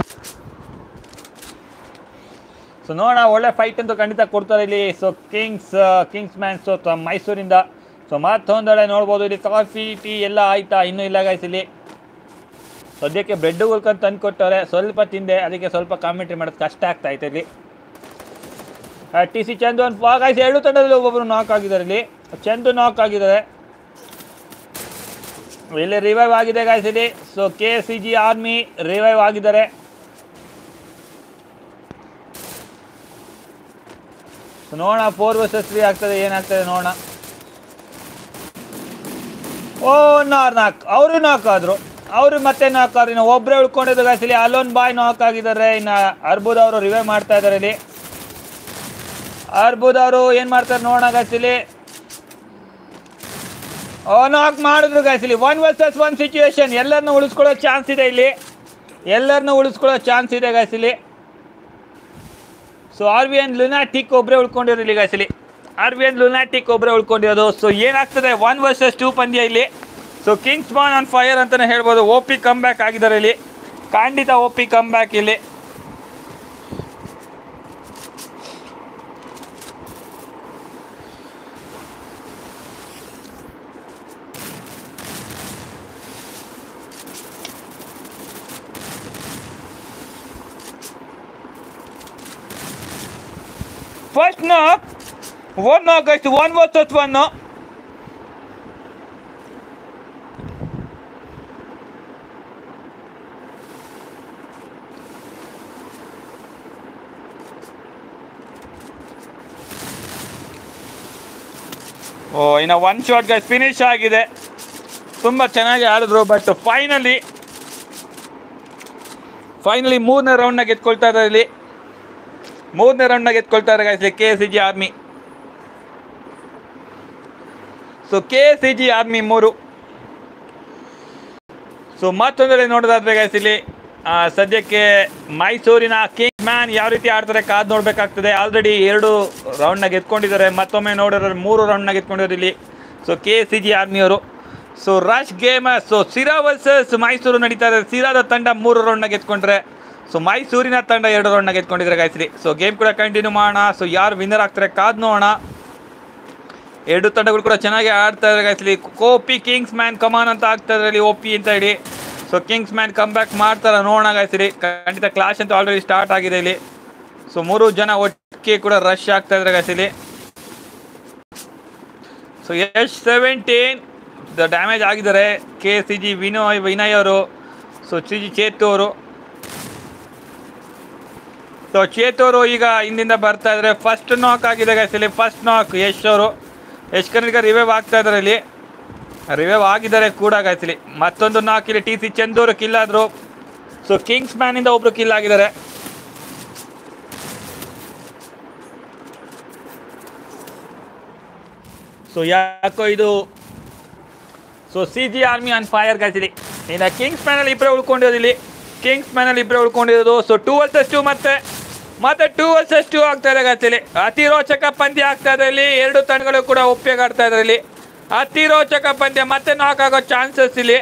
ಸೊ ನೋಡೋಣ ಒಳ್ಳೆ ಫೈಟ್ ಅಂತೂ ಖಂಡಿತ ಕೊಡ್ತಾರೆ ಇಲ್ಲಿ so kings Kings man so ತ- ಮೈಸೂರಿಂದ ಸೊ ಮತ್ತೊಂದೆಡೆ ನೋಡ್ಬೋದು ಇಲ್ಲಿ ಕಾಫಿ ಟೀ ಎಲ್ಲ ಆಯ್ತಾ ಇನ್ನೂ ಇಲ್ಲ ಗಾಯ್ಸ್ ಇಲ್ಲಿ ಸದ್ಯಕ್ಕೆ ಬ್ರೆಡ್ ಉಳ್ಕೊಂಡು ತಂದು ಕೊಟ್ಟವ್ರೆ ಸ್ವಲ್ಪ ತಿಂದೆ ಅದಕ್ಕೆ ಸ್ವಲ್ಪ ಕಾಮೆಂಟ್ರಿ ಮಾಡೋದು ಕಷ್ಟ ಆಗ್ತಾ ಐತೆ ಇಲ್ಲಿ ಟಿ ಸಿ ಚಂದು ಒಂದು ಗಾಯ್ಸ್ ಎರಡು ತಂಡದಲ್ಲಿ ಒಬ್ಬೊಬ್ಬರು ನಾಕ್ ಆಗಿದ್ದಾರೆ ಇಲ್ಲಿ ಚಂದು ನಾಕ್ ಆಗಿದ್ದಾರೆ ಇಲ್ಲಿ ರಿವೈವ್ ಆಗಿದೆ ಗಾಯ್ಸ್ ಇಲ್ಲಿ so K C G army revive ಆಗಿದ್ದಾರೆ ಸೊ ನೋಡೋಣ ಫೋರ್ ವರ್ಸಸ್ ತ್ರೀ ಆಗ್ತದೆ ಏನಾಗ್ತದೆ ನೋಡೋಣ ಓ ನಾರ್ ನಾಕ್ ಅವರು ನಾಕ್ ಆದ್ರು ಅವರು ಮತ್ತೆ ನಾಕ್ ಆದ್ರು ಇನ್ನು ಒಬ್ಬರೇ ಉಳ್ಕೊಂಡಿದ್ದು ಗಾಯ್ಸ್ ಇಲ್ಲಿ ಅಲೋನ್ ಬಾಯ್ ನಾಕ್ ಆಗಿದ್ದಾರೆ ಇನ್ನು ಅರ್ಬುದ್ ಅವರು ರಿವೈವ್ ಮಾಡ್ತಾ ಇದ್ದಾರೆ ಇಲ್ಲಿ ಅರ್ಬುದ್ ಅವರು ಏನು ಮಾಡ್ತಾರೆ ನೋಡೋಣ ಗಾಯ್ಸ್ ಇಲ್ಲಿ ನಾಕ್ ಮಾಡಿದ್ರು ಗಾಯ್ಸ್ ಇಲ್ಲಿ ಒನ್ ವರ್ಸಸ್ ಒನ್ ಸಿಚುವೇಶನ್ ಎಲ್ಲರನ್ನೂ ಉಳಿಸ್ಕೊಳ್ಳೋ ಚಾನ್ಸ್ ಇದೆ ಇಲ್ಲಿ ಎಲ್ಲರನ್ನೂ ಉಳಿಸ್ಕೊಳ್ಳೋ ಚಾನ್ಸ್ ಇದೆ ಗಾಯ್ಸ್ ಇಲ್ಲಿ so R V N lunatic ಒಬ್ಬರೇ ಉಳ್ಕೊಂಡಿರೋದು ಇಲ್ಲಿ ಗಾಯ್ಸ್ ಇಲ್ಲಿ ಆರ್ ವಿ ಎನ್ ಲುನಾಟಿಕ್ ಒಬ್ಬರೇ ಉಳ್ಕೊಂಡಿರೋದು ಸೊ ಏನಾಗ್ತದೆ ಒನ್ ವರ್ಸಸ್ ಟೂ ಪಂದ್ಯ ಇಲ್ಲಿ so Kingsman on fire ಅಂತಲೇ ಹೇಳ್ಬೋದು ಓ ಪಿ ಕಮ್ ಬ್ಯಾಕ್ ಆಗಿದ್ದಾರೆ ಇಲ್ಲಿ ಖಂಡಿತ ಓ ಪಿ ಕಮ್ ಬ್ಯಾಕ್ ಇಲ್ಲಿ ಫಸ್ಟ್ ನಾಕ್ ಒನ್ ನಾಕ್ ಆಯ್ತು ಒನ್ ವರ್ಸಸ್ ಒನ್ ಓ ಇನ್ನು ಒನ್ ಶಾಟ್ ಗೈಸ್ ಫಿನಿಶ್ ಆಗಿದೆ ತುಂಬ ಚೆನ್ನಾಗಿ ಆಡಿದ್ರು ಬಟ್ ಫೈನಲಿ ಫೈನಲಿ ಮೂರನೇ ರೌಂಡ್ನ ಗೆದ್ಕೊಳ್ತಾ ಇದ್ದಾರೆ ಇಲ್ಲಿ ಮೂರನೇ ರೌಂಡ್ನ ಗೆದ್ಕೊಳ್ತಾರೆ guys K C G army so K C G army ಮೂರು ಸೊ ಮತ್ತೊಂದೆಡೆ ನೋಡೋದಾದ್ರೆ ಗೈಸ್ ಇಲ್ಲಿ ಆ, ಸದ್ಯಕ್ಕೆ ಮೈಸೂರಿನ ಕಿಂಗ್ ಮ್ಯಾನ್ ಯಾವ ರೀತಿ ಆಡ್ತಾರೆ ಕಾದ್ ನೋಡ್ಬೇಕಾಗ್ತದೆ ಆಲ್ರೆಡಿ ಎರಡು ರೌಂಡ್ನ ಗೆದ್ಕೊಂಡಿದ್ದಾರೆ ಮತ್ತೊಮ್ಮೆ ನೋಡಿದ್ರೆ ಮೂರು ರೌಂಡ್ನ ಗೆದ್ಕೊಂಡಿದ್ದಾರೆ ಇಲ್ಲಿ ಸೊ ಕೆ ಸಿ ಜಿ ಆರ್ಮಿಯವರು so rush game so Sira versus Mysuru ನಡೀತಾ ಇದೆ ಸಿರಾದ ತಂಡ ಮೂರು ರೌಂಡ್ನ ಗೆದ್ಕೊಂಡ್ರೆ ಸೊ ಮೈಸೂರಿನ ತಂಡ ಎರಡು ರೌಂಡ್ನ ಗೆದ್ಕೊಂಡಿದ್ದಾರೆ ಗಾಯ್ಸ್ರಿ ಸೊ ಗೇಮ್ ಕೂಡ ಕಂಟಿನ್ಯೂ ಮಾಡೋಣ ಸೊ ಯಾರು ವಿನ್ನರ್ ಆಗ್ತಾರೆ ಕಾದ್ ನೋಡೋಣ ಎರಡು ತಂಡಗಳು ಕೂಡ ಚೆನ್ನಾಗಿ ಆಡ್ತಾ ಇದ್ದಾರೆ ಗಾಯ್ಸ್ಲಿ ಕೋಪಿ ಕಿಂಗ್ಸ್ ಮ್ಯಾನ್ ಕಮಾನ್ ಅಂತ ಆಗ್ತಾ ಇದ್ದಾರೆ ಇಲ್ಲಿ ಓಪಿ ಅಂತ ಹೇಳಿ so Kings Kingsman come back ಮಾಡ್ತಾರೆ ನೋಡೋಣ ಗಾಯ್ಸ್ರಿ ಖಂಡಿತ ಕ್ಲಾಶ್ ಅಂತ ಆಲ್ರೆಡಿ ಸ್ಟಾರ್ಟ್ ಆಗಿದೆ ಇಲ್ಲಿ ಸೊ ಮೂರು ಜನ ಒಟ್ಟಿಗೆ ಕೂಡ ರಶ್ ಆಗ್ತಾ ಇದ್ದಾರೆ ಗಾಯ್ಸ್ಲಿ ಸೊ ಎಸ್ ಸೆವೆಂಟೀನ್ ಡ್ಯಾಮೇಜ್ ಆಗಿದ್ದಾರೆ ಕೆ ಸಿ ಜಿ ವಿನೋಯ್ ವಿನಯ್ ಅವರು ಸೊ ಸಿ ಜಿ ಚೇತು ಅವರು ಸೊ ಚೇತು ಅವರು ಈಗ ಹಿಂದಿಂದ ಬರ್ತಾ ಇದ್ದಾರೆ ಫಸ್ಟ್ ನಾಕ್ ಆಗಿದೆ ಗೈಸ್ ಇಲ್ಲಿ ಫಸ್ಟ್ ನಾಕ್ ಯಶ್ ಅವರು ಯಶ್ ಕನ್ನಡಿಗ ರಿವೈವ್ ಆಗ್ತಾ ಇದ್ದಾರೆ ಇಲ್ಲಿ ರಿವೈವ್ ಆಗಿದ್ದಾರೆ ಕೂಡ ಗೈಸ್ ಇಲ್ಲಿ ಮತ್ತೊಂದು ನಾಕ್ ಇಲ್ಲಿ ಟಿ ಸಿ ಚಂದೂರು ಕಿಲ್ ಆದ್ರು ಸೊ ಕಿಂಗ್ಸ್ ಮ್ಯಾನ್ ಇಂದ ಒಬ್ರು ಕಿಲ್ ಆಗಿದ್ದಾರೆ ಸೊ ಯಾಕೋ ಇದು so C G army on fire ಗಾಯ್ಸಿಲಿ ಇನ್ನು ಕಿಂಗ್ಸ್ ಮ್ಯಾನಲ್ಲಿ ಇಬ್ಬರೇ ಉಳ್ಕೊಂಡಿರೋದು ಇಲ್ಲಿ ಕಿಂಗ್ಸ್ ಮ್ಯಾನಲ್ಲಿ ಇಬ್ಬರೇ ಉಳ್ಕೊಂಡಿರೋದು ಸೊ ಟೂ ವರ್ಸಸ್ ಟೂ ಮತ್ತೆ ಮತ್ತೆ ಟೂ ವರ್ಸಸ್ ಟೂ ಆಗ್ತಾ ಇದೆ ಗಾಯ್ಸಿಲಿ ಅತಿ ರೋಚಕ ಪಂದ್ಯ ಆಗ್ತಾ ಇದೆ ಇಲ್ಲಿ ಎರಡು ತಂಡಗಳು ಕೂಡ ಒಪ್ಪಿಗೆ ಆಡ್ತಾ ಇದ್ದಾರೆ ಇಲ್ಲಿ ಅತಿ ರೋಚಕ ಪಂದ್ಯ ಮತ್ತೆ ನಾಕ್ ಆಗೋ ಚಾನ್ಸಸ್ ಇಲ್ಲಿ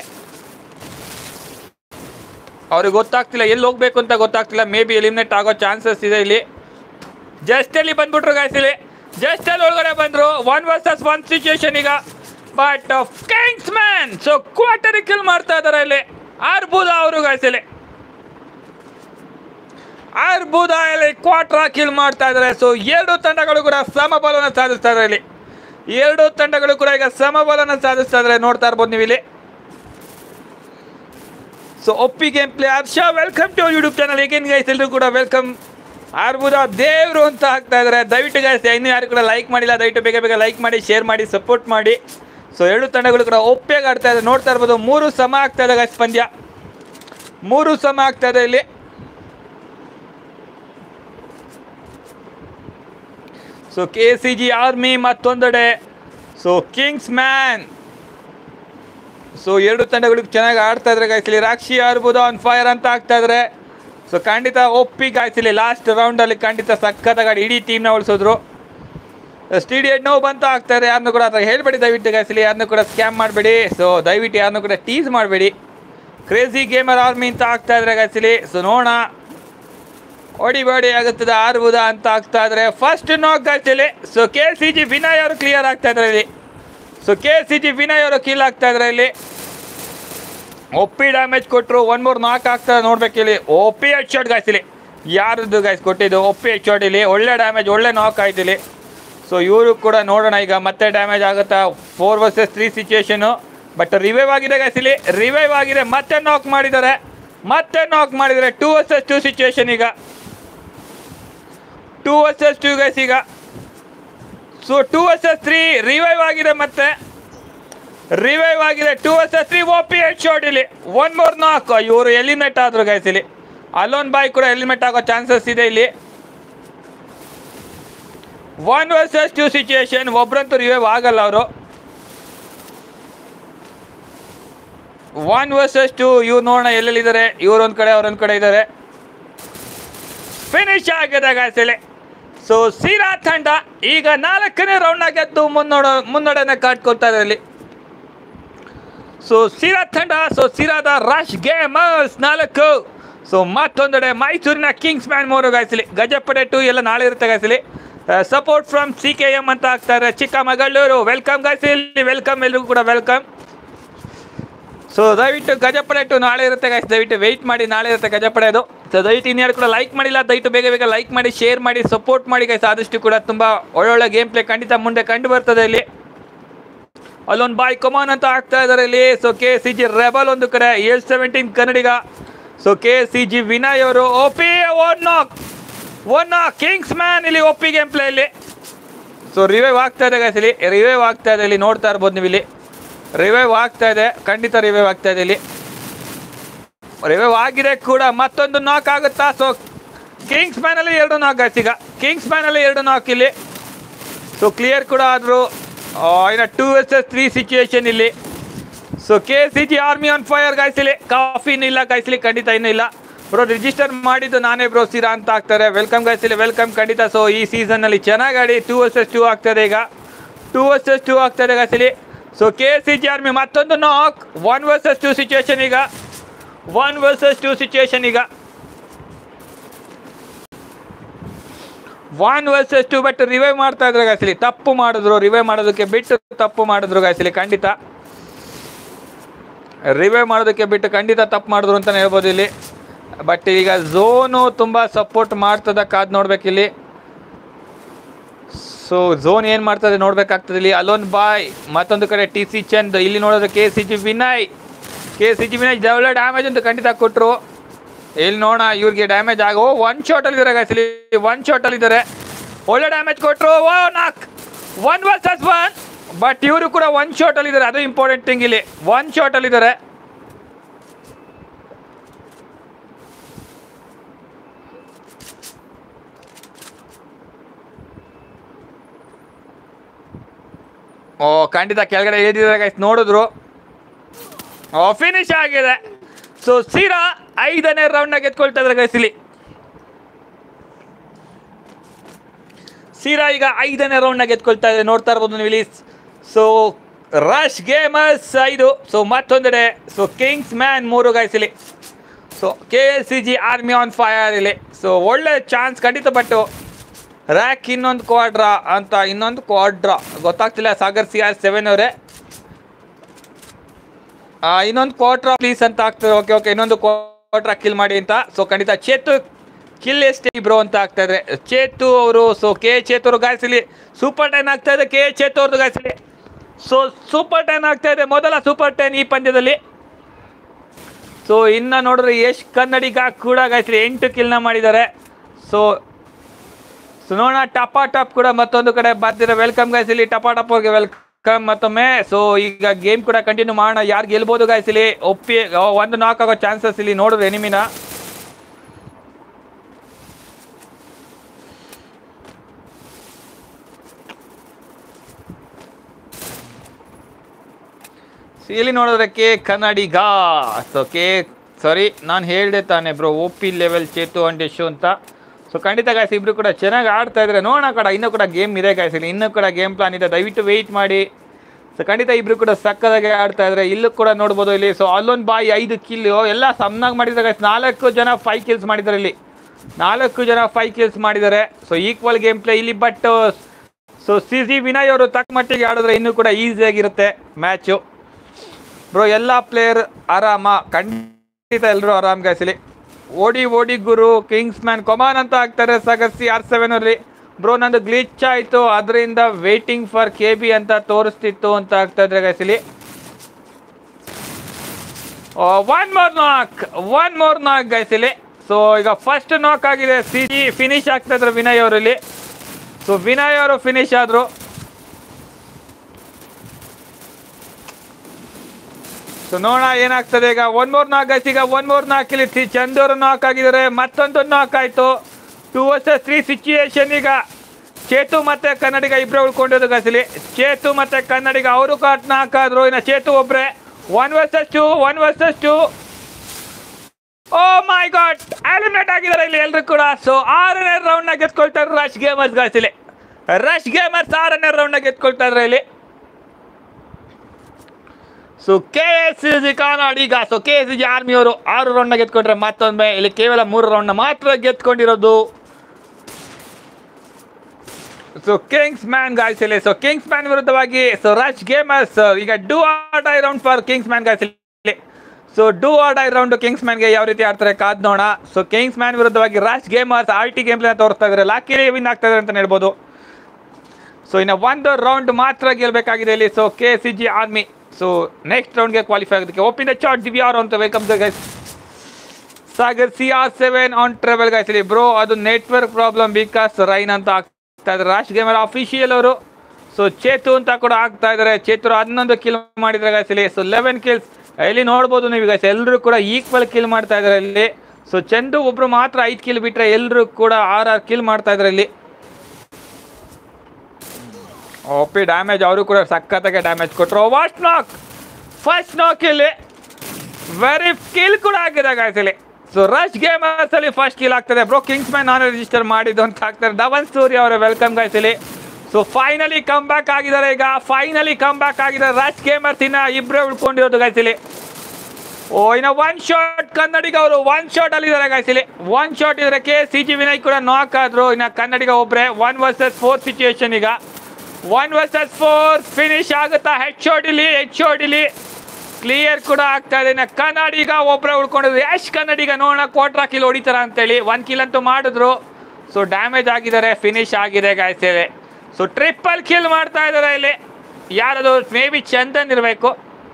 ಅವ್ರಿಗೆ ಗೊತ್ತಾಗ್ತಿಲ್ಲ ಎಲ್ಲಿ ಹೋಗ್ಬೇಕು ಅಂತ ಗೊತ್ತಾಗ್ತಿಲ್ಲ ಮೇ ಬಿ ಎಲಿಮಿನೇಟ್ ಆಗೋ ಚಾನ್ಸಸ್ ಇದೆ ಇಲ್ಲಿ ಜಸ್ಟ್ ಅಲ್ಲಿ ಬಂದ್ಬಿಟ್ರು ಗಾಯ್ಸ್ ಇಲ್ಲಿ ಜಸ್ಟ್ ಅಲ್ಲಿ ಒಳಗಡೆ ಬಂದ್ರು ಒನ್ ವರ್ಸಸ್ ಒನ್ ಸಿಚುಯೇಷನ್ ಈಗ but Kings man so quarter kill ಮಾಡ್ತಾ ಇದಾರೆ ಇಲ್ಲಿ ಅರ್ಬುದ ಅವರು ಗಾಯ್ಸ್ ಇಲ್ಲಿ ಅರ್ಬುದ ಇಲ್ಲಿ ಕ್ವಾರ್ಟರ್ ಕಿಲ್ ಮಾಡ್ತಾ ಇದ್ದಾರೆ ಸೊ ಎರಡು ತಂಡಗಳು ಕೂಡ ಸಮಬಲವನ್ನು ಸಾಧಿಸ್ತಾ ಇದ್ದಾರೆ ಇಲ್ಲಿ ಎರಡು ತಂಡಗಳು ಕೂಡ ಈಗ ಸಮಬಲವನ್ನು ಸಾಧಿಸ್ತಾ ಇದ್ದಾರೆ ನೋಡ್ತಾ ಇರ್ಬೋದು ನೀವು ಇಲ್ಲಿ so O P game play Harsha welcome to YouTube channel ಈಗೇನು ಗೈಸ್ ಎಲ್ಲರೂ ಕೂಡ ವೆಲ್ಕಮ್ ಆರ್ಬುದ ದೇವರು ಅಂತ ಹಾಕ್ತಾ ಇದ್ದಾರೆ ದಯವಿಟ್ಟು ಗೈಸ್ ಇನ್ನೂ ಯಾರು ಕೂಡ ಲೈಕ್ ಮಾಡಿಲ್ಲ ದಯವಿಟ್ಟು ಬೇಗ ಬೇಗ ಲೈಕ್ ಮಾಡಿ ಶೇರ್ ಮಾಡಿ ಸಪೋರ್ಟ್ ಮಾಡಿ ಸೊ ಎರಡು ತಂಡಗಳು ಕೂಡ ಒಪ್ಪಿಗೆ ಆಡ್ತಾ ಇದೆ ನೋಡ್ತಾ ಇರ್ಬೋದು ಮೂರು ಸಮ ಆಗ್ತಾ ಇದೆ ಗೈಸ್ ಪಂದ್ಯ ಮೂರು ಸಮ ಆಗ್ತಾ ಇದೆ ಇಲ್ಲಿ so K C G army ಮತ್ತೊಂದೆಡೆ ಸೊ ಕಿಂಗ್ಸ್ ಮ್ಯಾನ್ ಸೊ ಎರಡು ತಂಡಗಳು ಚೆನ್ನಾಗಿ ಆಡ್ತಾ ಇದ್ರೆ ಗಾಯ್ಸಲಿ ರಾಕ್ಷಿ ಆರ್ಬೋದು ಆನ್ ಫೈರ್ ಅಂತ ಆಗ್ತಾ ಇದ್ರೆ ಸೊ ಖಂಡಿತ ಒಪ್ಪಿ ಗಾಯ್ಸಲಿ ಲಾಸ್ಟ್ ರೌಂಡಲ್ಲಿ ಖಂಡಿತ ಸಖತ್ತಾಗಿ ಇಡೀ ಟೀಮ್ನ ಉಳಿಸಿದ್ರು ಸ್ಟೇಡಿಯಂ ನೋವು ಬಂತ ಆಗ್ತಾರೆ ಯಾರನ್ನೂ ಕೂಡ ಅದ್ರ ಹೇಳ್ಬೇಡಿ ದಯವಿಟ್ಟು ಗಾಯ್ಸಲಿ ಯಾರನ್ನೂ ಕೂಡ ಸ್ಕ್ಯಾಮ್ ಮಾಡಬೇಡಿ ಸೊ ದಯವಿಟ್ಟು ಯಾರನ್ನೂ ಕೂಡ ಟೀಸ್ ಮಾಡಬೇಡಿ ಕ್ರೇಜಿ ಗೇಮರ್ ಆರ್ಮಿ ಅಂತ ಆಗ್ತಾ ಇದ್ರೆ ಗಾಯ್ಸಲಿ ಸೊ ನೋಡೋಣ ಹೊಡಿಬೇಡಿ ಆಗುತ್ತದೆ ಆರ್ಬುದ ಅಂತ ಆಗ್ತಾ ಇದ್ರೆ ಫಸ್ಟ್ ನಾಕ್ ಗಾಯ್ಸಲಿ so K C G Vinay ಅವರು ಕ್ಲಿಯರ್ ಆಗ್ತಾ ಇದ್ದಾರೆ ಇಲ್ಲಿ so K C G Vinay ಅವರು ಕಿಲ್ ಆಗ್ತಾ ಇದ್ದಾರೆ ಇಲ್ಲಿ ಒಪ್ಪಿ ಡ್ಯಾಮೇಜ್ ಕೊಟ್ಟರು ಒನ್ ಮೂರ್ ನಾಕ್ ಆಗ್ತಾ ನೋಡ್ಬೇಕು ಇಲ್ಲಿ ಒಪ್ಪಿ ಹೆಡ್ ಶಾಟ್ ಗಾಯ್ಸ್ ಇಲ್ಲಿ ಯಾರದ್ದು ಗಾಯ್ಸ್ ಕೊಟ್ಟಿದ್ದು ಒಪ್ಪಿ ಹೆಡ್ ಶಾಟ್ ಇಲ್ಲಿ ಒಳ್ಳೆ ಡ್ಯಾಮೇಜ್ ಒಳ್ಳೆ ನಾಕ್ ಆಯ್ತು ಇಲ್ಲಿ ಸೊ ಇವರು ಕೂಡ ನೋಡೋಣ ಈಗ ಮತ್ತೆ ಡ್ಯಾಮೇಜ್ ಆಗುತ್ತಾ four versus three situation but revive ಆಗಿದೆ ಗಾಯ್ಸ್ ಇಲ್ಲಿ ರಿವೈವ್ ಆಗಿದೆ ಮತ್ತೆ ನಾಕ್ ಮಾಡಿದ್ದಾರೆ ಮತ್ತೆ ನಾಕ್ ಮಾಡಿದ್ದಾರೆ ಟೂ ವರ್ಸಸ್ ಟೂ ಸಿಚುಯೇಷನ್ ಈಗ ಟೂ ವರ್ಸಸ್ ಟೂ ಗೈಸ್ ಈಗ so two versus three revive ಆಗಿದೆ ಮತ್ತೆ ರಿವೈವ್ ಆಗಿದೆ two versus three O P head shot ಇಲ್ಲಿ ಒನ್ ಮೋರ್ ನಾಕ್ ಇವರು ಎಲಿಮಿನೇಟ್ ಆದ್ರು ಗೈಸ್ ಇಲ್ಲಿ ಅಲೋನ್ ಬಾಯ್ ಕೂಡ ಎಲಿಮಿನೇಟ್ ಆಗೋ ಚಾನ್ಸಸ್ ಇದೆ ಇಲ್ಲಿ ಒನ್ ವರ್ಸಸ್ ಟೂ ಸಿಚುಯೇಷನ್ ಒಬ್ರಂತೂ ರಿವೈವ್ ಆಗಲ್ಲ ಅವರು ಒನ್ ವರ್ಸಸ್ ಟು ಇವ್ರು ನೋಡೋಣ ಎಲ್ಲೆಲ್ಲಿದ್ದಾರೆ ಇವ್ರೊಂದು ಕಡೆ ಅವ್ರೊಂದು ಕಡೆ ಇದ್ದಾರೆ ಫಿನಿಶ್ ಆಗಿದೆ ಗಾಯ್ಸಲೆ ಸೊ ಸೀರಾ ತಂಡ ಈಗ ನಾಲ್ಕನೇ ರೌಂಡ್ ಗೆದ್ದು ಮುನ್ನೋಡ ಮುನ್ನಡೆನ ಕಾಟ್ಕೊಳ್ತಾ ಇದೆ ಇಲ್ಲಿ ಸೊ ಸೀರಾ ತಂಡ ಸೊ ಸೀರಾದ ರಶ್ ಗೇಮರ್ಸ್ ನಾಲ್ಕು ಸೊ ಮತ್ತೊಂದೆಡೆ ಮೈಸೂರಿನ ಕಿಂಗ್ಸ್ ಮ್ಯಾನ್ ಮೂರು ಗಾಯಿಸಲಿ ಗಜಪಡೆ ಟು ಎಲ್ಲ ನಾಳೆ ಇರುತ್ತೆ ಗಾಯಿಸಲಿ support from C K M ಅಂತ ಆಗ್ತಾರೆ ಚಿಕ್ಕಮಗಳೂರು ವೆಲ್ಕಮ್ ಗಾಯಿಸಲಿ ವೆಲ್ಕಮ್ ಎಲ್ರಿಗೂ ಕೂಡ ವೆಲ್ಕಮ್ ಸೊ ದಯವಿಟ್ಟು ಗಜಪಡೆ ಟು ನಾಳೆ ಇರುತ್ತೆ ಗಾಯ್ಸ್ ದಯವಿಟ್ಟು ವೆಯ್ಟ್ ಮಾಡಿ ನಾಳೆ ಇರುತ್ತೆ ಗಜಪಡೆ ಅದು ಸೊ ದಯವಿಟ್ಟು ಇನ್ಯಾರು ಕೂಡ ಲೈಕ್ ಮಾಡಿಲ್ಲ ದಯವಿಟ್ಟು ಬೇಗ ಬೇಗ ಲೈಕ್ ಮಾಡಿ ಶೇರ್ ಮಾಡಿ ಸಪೋರ್ಟ್ ಮಾಡಿ ಗೈಸ್ ಆದಷ್ಟು ಕೂಡ ತುಂಬ ಒಳ್ಳೊಳ್ಳೆ ಗೇಮ್ ಪ್ಲೇ ಖಂಡಿತ ಮುಂದೆ ಕಂಡು ಬರ್ತದೆ ಇಲ್ಲಿ ಅಲ್ಲೊಂದು ಬಾಯ್ ಕಮಾನ್ ಅಂತ ಆಗ್ತಾ ಇದ್ದಾರೆ ಇಲ್ಲಿ so K C G rebel ಒಂದು ಕಡೆ ಏಳ್ seventeen Kannadiga so K C G Vinay ಅವರು O P one knock one knock Kingsman ಇಲ್ಲಿ ಒಪ್ಪಿ ಗೇಮ್ ಪ್ಲೇ ಇಲ್ಲಿ ಸೊ ರಿವೈವ್ ಆಗ್ತಾ ಇದೆ guys ಇಲ್ಲಿ ರಿವೈವ್ ಆಗ್ತಾ ಇದೆ ಇಲ್ಲಿ ನೋಡ್ತಾ ಇರ್ಬೋದು ನೀವು ಇಲ್ಲಿ ರಿವೈವ್ ಆಗ್ತಾ ಇದೆ ಖಂಡಿತ ರಿವೈವ್ ಆಗ್ತಾ ಇದೆ ಇಲ್ಲಿ ರಿವೈವ್ ಆಗಿದೆ ಕೂಡ ಮತ್ತೊಂದು ನಾಕ್ ಆಗುತ್ತಾ ಸೊ ಕಿಂಗ್ಸ್ ಮ್ಯಾನಲ್ಲಿ ಎರಡು ನಾಕ್ guys ಈಗ ಕಿಂಗ್ಸ್ ಮ್ಯಾನಲ್ಲಿ ಎರಡು ನಾಕ್ ಇಲ್ಲಿ ಸೊ ಕ್ಲಿಯರ್ ಕೂಡ ಆದರು ಇನ್ನು ಟೂ ವರ್ಸಸ್ ತ್ರೀ ಸಿಚುವೇಶನ್ ಇಲ್ಲಿ so K C G army on fire ಗಾಯ್ಸಲಿ ಕಾಫಿ ಇಲ್ಲ ಗಾಯ್ಸಲಿ ಖಂಡಿತ ಇನ್ನೂ ಇಲ್ಲ ಬ್ರೋ ರಿಜಿಸ್ಟರ್ ಮಾಡಿದ್ದು ನಾನೇ ಬ್ರೋ ಸಿರಾ ಅಂತ ಆಗ್ತಾರೆ ವೆಲ್ಕಮ್ ಗಾಯ್ಸಲಿ ವೆಲ್ಕಮ್ ಖಂಡಿತ ಸೊ ಈ ಸೀಸನ್ನಲ್ಲಿ ಚೆನ್ನಾಗಿ ಆಡಿ ಟೂ ವರ್ಸಸ್ ಟೂ ಆಗ್ತದೆ ಈಗ ಟೂ ವರ್ಸಸ್ ಟೂ ಆಗ್ತದೆ ಗಾಯ್ಸಲಿ so K C G army ಮತ್ತೊಂದು knock one versus two situation ಈಗ ಒನ್ ವರ್ಸಸ್ ಟೂ ಸಿಚುವೇಶನ್ ಈಗ one versus two but revive ಮಾಡ್ತಾ ಇದ್ರು ಗಾಯ್ಸಲಿ ತಪ್ಪು ಮಾಡಿದ್ರು ರಿವೈವ್ ಮಾಡೋದಕ್ಕೆ ಬಿಟ್ಟು ತಪ್ಪು ಮಾಡಿದ್ರು ಗಾಯ್ಸಲಿ ಖಂಡಿತ ರಿವೈವ್ ಮಾಡೋದಕ್ಕೆ ಬಿಟ್ಟು ಖಂಡಿತ ತಪ್ಪು ಮಾಡಿದ್ರು ಅಂತಲೇ ಹೇಳ್ಬೋದು ಇಲ್ಲಿ ಬಟ್ ಈಗ ಝೋನು ತುಂಬ ಸಪೋರ್ಟ್ ಮಾಡ್ತದ ಕಾದ್ ನೋಡ್ಬೇಕಿಲ್ಲಿ ಸೊ ಝೋನ್ ಏನು ಮಾಡ್ತದೆ ನೋಡ್ಬೇಕಾಗ್ತದೆ ಇಲ್ಲಿ ಅಲೋನ್ ಬಾಯ್ ಮತ್ತೊಂದು ಕಡೆ ಟಿ ಸಿ ಚಂದ್ ಇಲ್ಲಿ ನೋಡೋದು K C G Vinay K C G Vinay ಒಳ್ಳೆ ಡ್ಯಾಮೇಜ್ ಅಂತ ಖಂಡಿತ ಕೊಟ್ಟರು ಇಲ್ಲಿ ನೋಡೋಣ ಇವ್ರಿಗೆ ಡ್ಯಾಮೇಜ್ ಆಗೋ ಒನ್ ಶಾಟಲ್ಲಿ ಇದ್ದಾರೆ ಗಾಯ್ಸಲಿ ಒನ್ ಶಾಟಲ್ಲಿ ಇದ್ದಾರೆ ಒಳ್ಳೆ ಡ್ಯಾಮೇಜ್ ಕೊಟ್ಟರು ಓ ನಾಕ್ ಒನ್ ವರ್ಸಸ್ ಒನ್ ಬಟ್ ಇವರು ಕೂಡ ಒನ್ ಶಾಟಲ್ಲಿ ಇದ್ದಾರೆ ಅದು ಇಂಪಾರ್ಟೆಂಟ್ ಥಿಂಗ್ ಇಲ್ಲಿ ಒನ್ ಶಾಟಲ್ಲಿ ಇದ್ದಾರೆ ಓ ಖಂಡಿತ ಕೆಳಗಡೆ ಇಳಿದಿದ್ದಾರೆ ಗೈಸ್ ನೋಡಿದ್ರು ಓ ಫಿನಿಶ್ ಆಗಿದೆ ಸೊ ಸೀರಾ ಐದನೇ ರೌಂಡ್ನ ಗೆದ್ಕೊಳ್ತಾ ಇದ್ದಾರೆ ಗೈಸ್ ಇಲ್ಲಿ ಸೀರಾ ಈಗ ಐದನೇ ರೌಂಡ್ನ ಗೆದ್ಕೊಳ್ತಾ ಇದೆ ನೋಡ್ತಾ ಇರ್ಬೋದು ನೀವು ಇಲ್ಲಿ ಸೊ ರಶ್ ಗೇಮರ್ಸ್ ಐದು ಸೊ ಮತ್ತೊಂದೆಡೆ ಸೊ ಕಿಂಗ್ಸ್ ಮ್ಯಾನ್ ಮೂರು ಗೈಸ್ ಇಲ್ಲಿ so K L C G army on fire ಇಲ್ಲಿ ಸೊ ಒಳ್ಳೆ ಚಾನ್ಸ್ ಖಂಡಿತ ಬಟ್ಟು ರ್ಯಾಕ್ ಇನ್ನೊಂದು ಕ್ವಾಡ್ರಾ ಅಂತ ಇನ್ನೊಂದು ಕ್ವಾಡ್ರಾ ಗೊತ್ತಾಗ್ತಿಲ್ಲ ಸಾಗರ್ ಸಿ ಆರ್ ಸೆವೆನ್ ಅವರೇ ಇನ್ನೊಂದು ಕ್ವಾಟ್ರಾ ಪ್ಲೀಸ್ ಅಂತ ಆಗ್ತದೆ ಓಕೆ ಓಕೆ ಇನ್ನೊಂದು ಕ್ವಾಟ್ರಾ ಕಿಲ್ ಮಾಡಿ ಅಂತ ಸೊ ಖಂಡಿತ ಚೇತು ಕಿಲ್ ಎಷ್ಟೇ ಬ್ರೋ ಅಂತ ಆಗ್ತಾ ಇದ್ರೆ ಚೇತು ಅವರು ಸೊ ಕೆ ಚೇತು ಅವರು ಗಾಯಿಸಲಿ ಸೂಪರ್ ಟೆನ್ ಆಗ್ತಾ ಇದೆ ಕೆ ಚೇತು ಅವ್ರದ್ದು ಗಾಯಿಸಲಿ ಸೊ ಸೂಪರ್ ಟೆನ್ ಆಗ್ತಾ ಇದೆ ಮೊದಲ ಸೂಪರ್ ಟೆನ್ ಈ ಪಂದ್ಯದಲ್ಲಿ ಸೊ ಇನ್ನು ನೋಡಿದ್ರೆ ಯಶ್ ಕನ್ನಡಿಗ ಕೂಡ ಗಾಯಿಸಲಿ ಎಂಟು ಕಿಲ್ನ ಮಾಡಿದ್ದಾರೆ ಸೊ ಸೊ ನೋಡೋಣ ಟಪಾ ಟಪ್ ಕೂಡ ಮತ್ತೊಂದು ಕಡೆ ಬರ್ತಿರೋ ವೆಲ್ಕಮ್ ಗೈಸ್ ಇಲ್ಲಿ ಟಪಾ ಟಪ್ ಅವ್ರಿಗೆ ವೆಲ್ಕಮ್ ಮತ್ತೊಮ್ಮೆ ಸೊ ಈಗ ಗೇಮ್ ಕೂಡ ಕಂಟಿನ್ಯೂ ಮಾಡೋಣ ಯಾರು ಗೆಲ್ಬೋದು ಗೈಸ್ ಇಲ್ಲಿ ಒಪ್ಪಿ ಓ, ಒಂದು ನಾಕ್ ಆಗೋ ಚಾನ್ಸಸ್ ಇಲ್ಲಿ ನೋಡಿದ್ರೆ ಎನಿಮಿನ ಸೊ ಇಲ್ಲಿ ನೋಡಿದ್ರೆ K Kannadiga so K sorry ನಾನು ಹೇಳಿದೆ ತಾನೆ bro O P level Chethu and Yashu ಅಂತ ಸೊ ಖಂಡಿತ ಗಾಯ್ಸ್ ಇಬ್ರು ಕೂಡ ಚೆನ್ನಾಗಿ ಆಡ್ತಾ ಇದ್ದಾರೆ ನೋಡೋಣ ಕೂಡ ಇನ್ನೂ ಕೂಡ ಗೇಮ್ ಇದೆ ಗಾಯ್ಸ್ ಇಲ್ಲಿ ಇನ್ನೂ ಕೂಡ ಗೇಮ್ ಪ್ಲಾನ್ ಇದೆ ದಯವಿಟ್ಟು ವೆಯ್ಟ್ ಮಾಡಿ ಸೊ ಖಂಡಿತ ಇಬ್ರು ಕೂಡ ಸಕ್ಕದಾಗಿ ಆಡ್ತಾ ಇದ್ದಾರೆ ಇಲ್ಲೂ ಕೂಡ ನೋಡ್ಬೋದು ಇಲ್ಲಿ ಸೊ ಅಲ್ಲೊಂದು ಬಾಯಿ ಐದು ಕಿಲ್ ಎಲ್ಲ ಸಮ್ನಾಗಿ ಮಾಡಿದ್ದಾರೆ guys. ನಾಲ್ಕು ಜನ ಫೈವ್ ಕಿಲ್ಸ್ ಮಾಡಿದ್ದಾರೆ ಇಲ್ಲಿ ನಾಲ್ಕು ಜನ ಫೈವ್ ಕಿಲ್ಸ್ ಮಾಡಿದ್ದಾರೆ ಸೊ ಈಕ್ವಲ್ ಗೇಮ್ ಪ್ಲೇ ಇಲ್ಲಿ but so C G Vinay ಅವರು ತಕ್ಕ ಮಟ್ಟಿಗೆ ಆಡಿದ್ರೆ ಇನ್ನೂ ಕೂಡ ಈಸಿಯಾಗಿರುತ್ತೆ ಮ್ಯಾಚು ಬ್ರೋ ಎಲ್ಲ ಪ್ಲೇಯರ್ ಆರಾಮ ಖಂಡಿತ ಎಲ್ಲರೂ ಆರಾಮ್ ಗಾಯ್ಸಲಿ ಓಡಿ ಓಡಿ ಗುರು ಕಿಂಗ್ಸ್ ಮ್ಯಾನ್ ಕೊಮಾನ್ ಅಂತ ಆಗ್ತಾರೆ ಸಗರ್ಸಿ ಆರ್ ಸೆವೆನ್ ಅಲ್ಲಿ ಬ್ರೋ ನಂದು ಗ್ಲಿಚ್ ಆಯಿತು ಅದರಿಂದ ವೇಟಿಂಗ್ ಫಾರ್ ಕೆ ಬಿ ಅಂತ ತೋರಿಸ್ತಿತ್ತು ಅಂತ ಆಗ್ತಾ ಇದ್ರೆ ಗಾಯ್ಸಲಿ one more knock one more knock ಗಾಯ್ಸಲಿ ಸೊ ಈಗ ಫಸ್ಟ್ ನಾಕ್ ಆಗಿದೆ ಸಿ ಜಿ ಫಿನಿಶ್ ಆಗ್ತಾ ಇದ್ರು ವಿನಯ್ ಅವರಲ್ಲಿ ಸೊ ವಿನಯ್ ಅವರು ಫಿನಿಶ್ ಆದರು ಸೊ ನೋಡೋಣ ಏನಾಗ್ತದೆ ಈಗ ಒನ್ ಮೂರ್ ನಾಕ್ ಆಯ್ತು ಈಗ ಒನ್ ಮೂರ್ ನಾಕ್ ಇಲ್ಲಿ ತಿ- ಚಂದೂರು ನಾಕ್ ಆಗಿದ್ದಾರೆ ಮತ್ತೊಂದು ನಾಕ್ ಆಯ್ತು ಟೂ ವರ್ಸಸ್ ತ್ರೀ ಸಿಚುಯೇಷನ್ ಈಗ ಚೇತು ಮತ್ತೆ ಕನ್ನಡಿಗ ಇಬ್ಬರೇ ಉಳ್ಕೊಂಡಿದ್ದು ಗಸಲಿ ಚೇತು ಮತ್ತೆ ಕನ್ನಡಿಗ ಅವರು ಕಾಟ್ ನಾಕ್ ಆದ್ರು ಇನ್ನು ಚೇತು ಒಬ್ರೆ one versus two one versus two oh my god eliminate ಆಗಿದ್ದಾರೆ ಇಲ್ಲಿ ಎಲ್ಲರೂ ಕೂಡ ಸೊ ಆರನೇ ರೌಂಡ್ ನ ಗೆದ್ಕೊಳ್ತಾರೆ ರಶ್ ಗೇಮರ್ಸ್ ಗಾಯ್ಸಿಲಿ ರಶ್ ಗೇಮರ್ಸ್ ಆರನೇ ರೌಂಡ್ ನ ಗೆದ್ಕೊಳ್ತಾ ಇದ್ದಾರೆ ಇಲ್ಲಿ ಸೊ ಕೆ ಎಸ್ ಜಿ ಕಾನಾಡ್ ಈಗ so K S G army ಅವರು ಆರು ರೌಂಡ್ ನ ಗೆದ್ಕೊಂಡ್ರೆ ಮತ್ತೊಮ್ಮೆ ಇಲ್ಲಿ ಕೇವಲ ಮೂರು ರೌಂಡ್ ನ ಮಾತ್ರ ಗೆದ್ಕೊಂಡಿರೋದು ಸೊ ಕಿಂಗ್ಸ್ ಮ್ಯಾನ್ ಗಾಯ್ಸ್ ಇಲ್ಲಿ ಸೊ ಕಿಂಗ್ಸ್ ಮ್ಯಾನ್ ವಿರುದ್ಧವಾಗಿ ಸೊ ರಶ್ ಗೇಮರ್ಸ್ ಈಗ do or die round for Kingsman guys ಇಲ್ಲಿ so do or die round ಕಿಂಗ್ಸ್ ಮ್ಯಾನ್ಗೆ ಯಾವ ರೀತಿ ಆಡ್ತಾರೆ ಕಾದ್ ನೋಡ ಸೊ ಕಿಂಗ್ಸ್ ಮ್ಯಾನ್ ವಿರುದ್ಧವಾಗಿ rush gamers R T game play ತೋರಿಸ್ತಾ ಇದ್ದಾರೆ ಲಾಕಿಲಿ ವಿನ್ ಆಗ್ತಾ ಇದ್ದಾರೆ ಅಂತ ಹೇಳ್ಬೋದು ಸೊ ಇನ್ನು ಒಂದು ರೌಂಡ್ ಮಾತ್ರ ಗೆಲ್ಲಬೇಕಾಗಿದೆ ಇಲ್ಲಿ so K C G army so next ರೌಂಡ್ಗೆ ಕ್ವಾಲಿಫೈ ಆಗೋದಕ್ಕೆ ಓಪಿನ್ ದ ಚಾರ್ಟ್ ದಿವ್ಯಾ ಅವರು ಅಂತ welcome the guys Sagar C R seven on travel guys ಇಲ್ಲಿ ಬ್ರೋ ಅದು ನೆಟ್ವರ್ಕ್ ಪ್ರಾಬ್ಲಮ್ ಬಿಕಾಸ್ ರೈನ್ ಅಂತ ಆಗ್ತಾ ಇದ್ದಾರೆ ರಾಶ್ ಗೇಮರ್ ಅಫಿಷಿಯಲ್ ಅವರು ಸೊ ಚೇತು ಅಂತ ಕೂಡ ಆಗ್ತಾ ಇದ್ದಾರೆ ಚೇತು ಹನ್ನೊಂದು ಕಿಲ್ ಮಾಡಿದ್ದಾರೆ ಗೈಸ್ ಇಲ್ಲಿ ಸೊ ಲೆವೆನ್ ಕಿಲ್ಸ್ ಇಲ್ಲಿ ನೋಡ್ಬೋದು ನೀವು ಗೈಸ್ ಎಲ್ಲರೂ ಕೂಡ ಈಕ್ವಲ್ ಕಿಲ್ ಮಾಡ್ತಾ ಇದ್ದಾರೆ ಇಲ್ಲಿ ಸೊ ಚಂದು ಒಬ್ರು ಮಾತ್ರ ಐದು ಕಿಲ್ ಬಿಟ್ರೆ ಎಲ್ಲರೂ ಕೂಡ ಆರ್ ಆರ್ ಕಿಲ್ ಮಾಡ್ತಾ ಇದ್ದಾರೆ ಇಲ್ಲಿ ಓಪಿ ಡ್ಯಾಮೇಜ್ ಅವರು ಕೂಡ ಸಖತ್ತಾಗೆ ಡ್ಯಾಮೇಜ್ ಕೊಟ್ಟರು ಫಸ್ಟ್ ನಾಕ್ ಫಸ್ಟ್ ನಾಕ್ ಇಲ್ಲಿ ವೆರಿ ಕಿಲ್ ಕೂಡ ಆಗಿದೆ guys ಇಲ್ಲಿ ಸೊ ರಶ್ ಗೇಮರ್ಸ್ ಅಲ್ಲಿ ಫಸ್ಟ್ ಕಿಲ್ ಆಗ್ತದೆ ಬ್ರೋ ಕಿಂಗ್ಸ್ ಮ್ಯಾನ್ ನಾನು ರಿಜಿಸ್ಟರ್ ಮಾಡಿದ್ದು ಅಂತ ಆಗ್ತಾರೆ ಧವನ್ ಸೂರ್ಯ ಅವರ ವೆಲ್ಕಮ್ ಗಾಯ್ಸ್ ಇಲ್ಲಿ ಸೊ ಫೈನಲಿ ಕಮ್ ಬ್ಯಾಕ್ ಆಗಿದ್ದಾರೆ ಈಗ ಫೈನಲಿ ಕಮ್ ಬ್ಯಾಕ್ ಆಗಿದ್ದಾರೆ ರಶ್ ಗೇಮರ್ಸ್ ಇನ್ನ ಇಬ್ಬರೇ ಉಳ್ಕೊಂಡಿರೋದು guys ಇಲ್ಲಿ ಓ ಇನ್ನ ಒನ್ ಶಾಟ್ ಕನ್ನಡಿಗ ಅವರು ಒನ್ ಶಾಟ್ ಅಲ್ಲಿ ಇದ್ದಾರೆ guys ಇಲ್ಲಿ ಒನ್ ಶಾಟ್ ಇದ್ರೆ ಕೆ ಸಿ ಜಿ ವಿನಯ್ ಕೂಡ ನಾಕ್ ಆದ್ರು ಇನ್ನ ಕನ್ನಡಿಗ ಒಬ್ರೆ ಒನ್ ವರ್ಸಸ್ ಫೋರ್ ಸಿಚುಯೇಷನ್ ಈಗ ಒನ್ ವರ್ಸಸ್ ಫೋರ್ ಫಿನಿಶ್ ಆಗುತ್ತಾ ಹೆಡ್ ಶಾಟ್ ಇಲ್ಲಿ ಹೆಡ್ ಶಾಟ್ ಇಲ್ಲಿ ಕ್ಲಿಯರ್ ಕೂಡ ಆಗ್ತಾ ಇದೆ ಇನ್ನು ಕನ್ನಡಿಗ ಒಬ್ಬರೇ ಉಳ್ಕೊಂಡಿದ್ರು ಯಶ್ ಕನ್ನಡಿಗ ನೋಡೋಣ ಕ್ವಾಟ್ರಾ ಕಿಲ್ ಹೊಡಿತಾರ ಅಂತೇಳಿ ಒನ್ ಕಿಲ್ ಅಂತೂ ಮಾಡಿದ್ರು ಸೊ ಡ್ಯಾಮೇಜ್ ಆಗಿದ್ದಾರೆ ಫಿನಿಶ್ ಆಗಿದೆ ಗಾಯ್ಸಿದೆ ಸೊ ಟ್ರಿಪಲ್ ಕಿಲ್ ಮಾಡ್ತಾ ಇದ್ದಾರೆ ಇಲ್ಲಿ ಯಾರದು ಮೇ ಬಿ ಚಂದನ್ ಇರಬೇಕು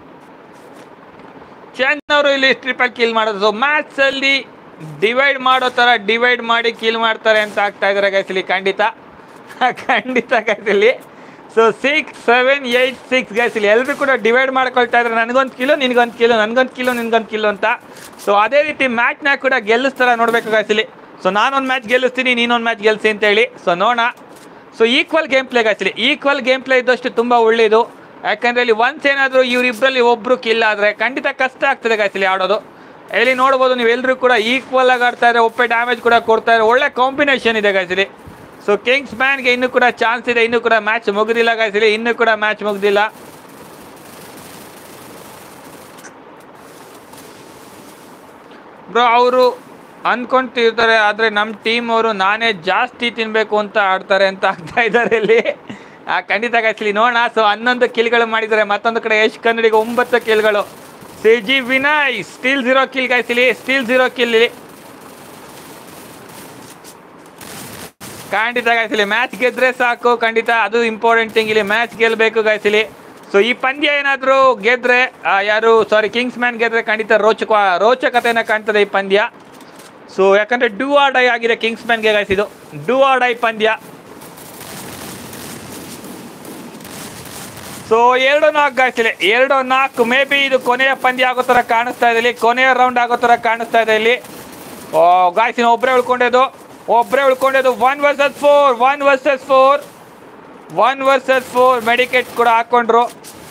ಚಂದನ್ ಅವರು ಇಲ್ಲಿ ಟ್ರಿಪಲ್ ಕಿಲ್ ಮಾಡೋದು ಸೊ ಮ್ಯಾಚ್ ಅಲ್ಲಿ ಡಿವೈಡ್ ಮಾಡೋ ತರ ಡಿವೈಡ್ ಮಾಡಿ ಕಿಲ್ ಮಾಡ್ತಾರೆ ಅಂತ ಆಗ್ತಾ ಇದ್ದಾರೆ ಗೈಸ್ ಇಲ್ಲಿ ಖಂಡಿತ ಖಂಡಿತ ಗೈಸ್ ಇಲ್ಲಿ so six seven eight six guys ಇಲ್ಲಿ ಎಲ್ಲರೂ ಕೂಡ ಡಿವೈಡ್ ಮಾಡ್ಕೊಳ್ತಾ ಇದ್ದಾರೆ ನನಗೊಂದು ಕಿಲೋ ನಿನ್ಗೊಂದು ಕಿಲೋ ನನಗೊಂದು ಕಿಲೋ ನಿನ್ಗೊಂದು ಕಿಲೋ ಅಂತ ಸೊ ಅದೇ ರೀತಿ ಮ್ಯಾಚ್ನ ಕೂಡ ಗೆಲ್ಲಿಸ್ತಾರ ನೋಡ್ಬೇಕು ಗೈಸ್ ಇಲ್ಲಿ ಸೊ ನಾನೊಂದು ಮ್ಯಾಚ್ ಗೆಲ್ಲಿಸ್ತೀನಿ ನೀನೊಂದು ಮ್ಯಾಚ್ ಗೆಲ್ಸಿ ಅಂತೇಳಿ ಸೊ ನೋಡೋಣ so equal game play guys ಇಲ್ಲಿ ಈಕ್ವಲ್ ಗೇಮ್ ಪ್ಲೇ ಇದ್ದಷ್ಟು ತುಂಬ ಒಳ್ಳೆಯದು ಯಾಕಂದ್ರೆ ಇಲ್ಲಿ ಒನ್ಸ್ ಏನಾದರೂ ಇವರಿಬ್ಬರಲ್ಲಿ ಒಬ್ರು ಕಿಲ್ ಆದರೆ ಖಂಡಿತ ಕಷ್ಟ ಆಗ್ತದೆ ಗೈಸ್ ಇಲ್ಲಿ ಆಡೋದು ಇಲ್ಲಿ ನೋಡ್ಬೋದು ನೀವು ಎಲ್ಲರೂ ಕೂಡ ಈಕ್ವಲ್ ಆಗಿ ಆಡ್ತಾ ಇದ್ದಾರೆ ಒಪ್ಪೆ ಡ್ಯಾಮೇಜ್ ಕೂಡ ಕೊಡ್ತಾ ಇದ್ದಾರೆ ಒಳ್ಳೆ ಕಾಂಬಿನೇಷನ್ ಇದೆ ಗೈಸ್ ಇಲ್ಲಿ ಸೊ ಕಿಂಗ್ಸ್ ಮ್ಯಾನ್ಗೆ ಇನ್ನೂ ಕೂಡ ಚಾನ್ಸ್ ಇದೆ ಇನ್ನೂ ಕೂಡ ಮ್ಯಾಚ್ ಮುಗಿದಿಲ್ಲ ಗೈಸ್ ಇಲ್ಲಿ ಇನ್ನೂ ಕೂಡ ಮ್ಯಾಚ್ ಮುಗ್ದಿಲ್ಲ ಬ್ರೋ ಅವರು ಅನ್ಕೊಂತಿರ್ತಾರೆ ಆದರೆ ನಮ್ಮ ಟೀಮ್ ಅವರು ನಾನೇ ಜಾಸ್ತಿ ತಿನ್ನಬೇಕು ಅಂತ ಆಡ್ತಾರೆ ಅಂತ ಆಗ್ತಾ ಇದ್ದಾರೆ ಇಲ್ಲಿ ಆ, ಖಂಡಿತ ಗಾಯ್ಸ್ಲಿ ನೋಡೋಣ ಸೊ ಹನ್ನೊಂದು ಕಿಲ್ಗಳು ಮಾಡಿದ್ದಾರೆ ಮತ್ತೊಂದು ಕಡೆ ಯಶ್ ಕನ್ನಡಿಗೆ ಒಂಬತ್ತು ಕಿಲ್ಗಳು C G Vinay steel zero kill ಗಾಯ್ಸಿಲಿ ಸ್ಟೀಲ್ ಝೀರೋ ಕಿಲ್ ಇಲ್ಲಿ ಖಂಡಿತ ಗಾಯ್ಸಿಲಿ ಮ್ಯಾಚ್ ಗೆದ್ರೆ ಸಾಕು ಖಂಡಿತ ಅದು ಇಂಪಾರ್ಟೆಂಟ್ ಥಿಂಗ್ ಇಲ್ಲಿ ಮ್ಯಾಚ್ ಗೆಲ್ಲಬೇಕು ಗಾಯ್ಸಿಲಿ ಸೊ ಈ ಪಂದ್ಯ ಏನಾದರೂ ಗೆದ್ರೆ ಆ, ಯಾರು ಸಾರಿ ಕಿಂಗ್ಸ್ ಮ್ಯಾನ್ ಗೆದ್ರೆ ಖಂಡಿತ ರೋಚಕ ರೋಚಕತೆಯನ್ನು ಕಾಣ್ತದೆ ಈ ಪಂದ್ಯ ಸೊ ಯಾಕಂದ್ರೆ ಡೂ ಆರ್ ಡೈ ಆಗಿದೆ ಕಿಂಗ್ಸ್ ಮ್ಯಾನ್ಗೆ ಗಾಯ್ಸ್ ಇದು ಡೂ ಆರ್ ಡೈ ಪಂದ್ಯ ಸೊ ಎರಡು ನಾಲ್ಕು ಗಾಯ್ಸಿಲಿ ಎರಡು ನಾಲ್ಕು ಮೇ ಬಿ ಇದು ಕೊನೆಯ ಪಂದ್ಯ ಆಗೋ ಥರ ಕಾಣಿಸ್ತಾ ಇದೆ ಇಲ್ಲಿ ಕೊನೆಯ ರೌಂಡ್ ಆಗೋ ಥರ ಕಾಣಿಸ್ತಾ ಇದೆ ಇಲ್ಲಿ ಓ ಗಾಯ್ಸಿನ ಒಬ್ಬರೇ ಉಳ್ಕೊಂಡಿದ್ದು ಒಬ್ಬರೇ ಉಳ್ಕೊಂಡಿದ್ದು one versus four one versus four one versus four medkit ಕೂಡ ಹಾಕೊಂಡ್ರು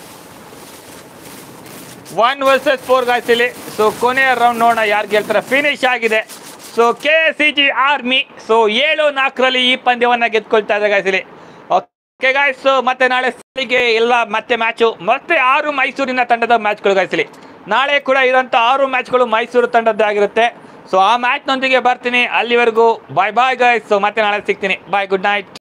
ಒನ್ ವರ್ಸಸ್ ಫೋರ್ ಗಾಯ್ಸಿಲಿ ಸೊ ಕೊನೆಯ ರೌಂಡ್ ನೋಡೋಣ ಯಾರು ಗೆಲ್ತಾರೆ ಫಿನಿಶ್ ಆಗಿದೆ so K C G army so ಏಳು ನಾಲ್ಕರಲ್ಲಿ ಈ ಪಂದ್ಯವನ್ನು ಗೆದ್ಕೊಳ್ತಾ ಇದೆ ಗಾಯ್ಸಿಲಿ ಓಕೆ ಗಾಯ್ಸ್ ಮತ್ತೆ ನಾಳೆ ಸಾಲಿಗೆ ಎಲ್ಲ ಮತ್ತೆ ಮ್ಯಾಚು ಮತ್ತೆ ಆರು ಮೈಸೂರಿನ ತಂಡದ ಮ್ಯಾಚ್ಗಳು ಗಾಯ್ಸಿಲಿ ನಾಳೆ ಕೂಡ ಇರೋಂಥ ಆರು ಮ್ಯಾಚ್ಗಳು ಮೈಸೂರು ತಂಡದ್ದೇ ಆಗಿರುತ್ತೆ ಸೊ ಆ ಮ್ಯಾಚ್ನೊಂದಿಗೆ ಬರ್ತೀನಿ ಅಲ್ಲಿವರೆಗೂ ಬಾಯ್ ಬಾಯ್ ಗಾಯ್ಸ್ ಸೊ ಮತ್ತೆ ನಾಳೆ ಸಿಗ್ತೀನಿ ಬಾಯ್ ಗುಡ್ ನೈಟ್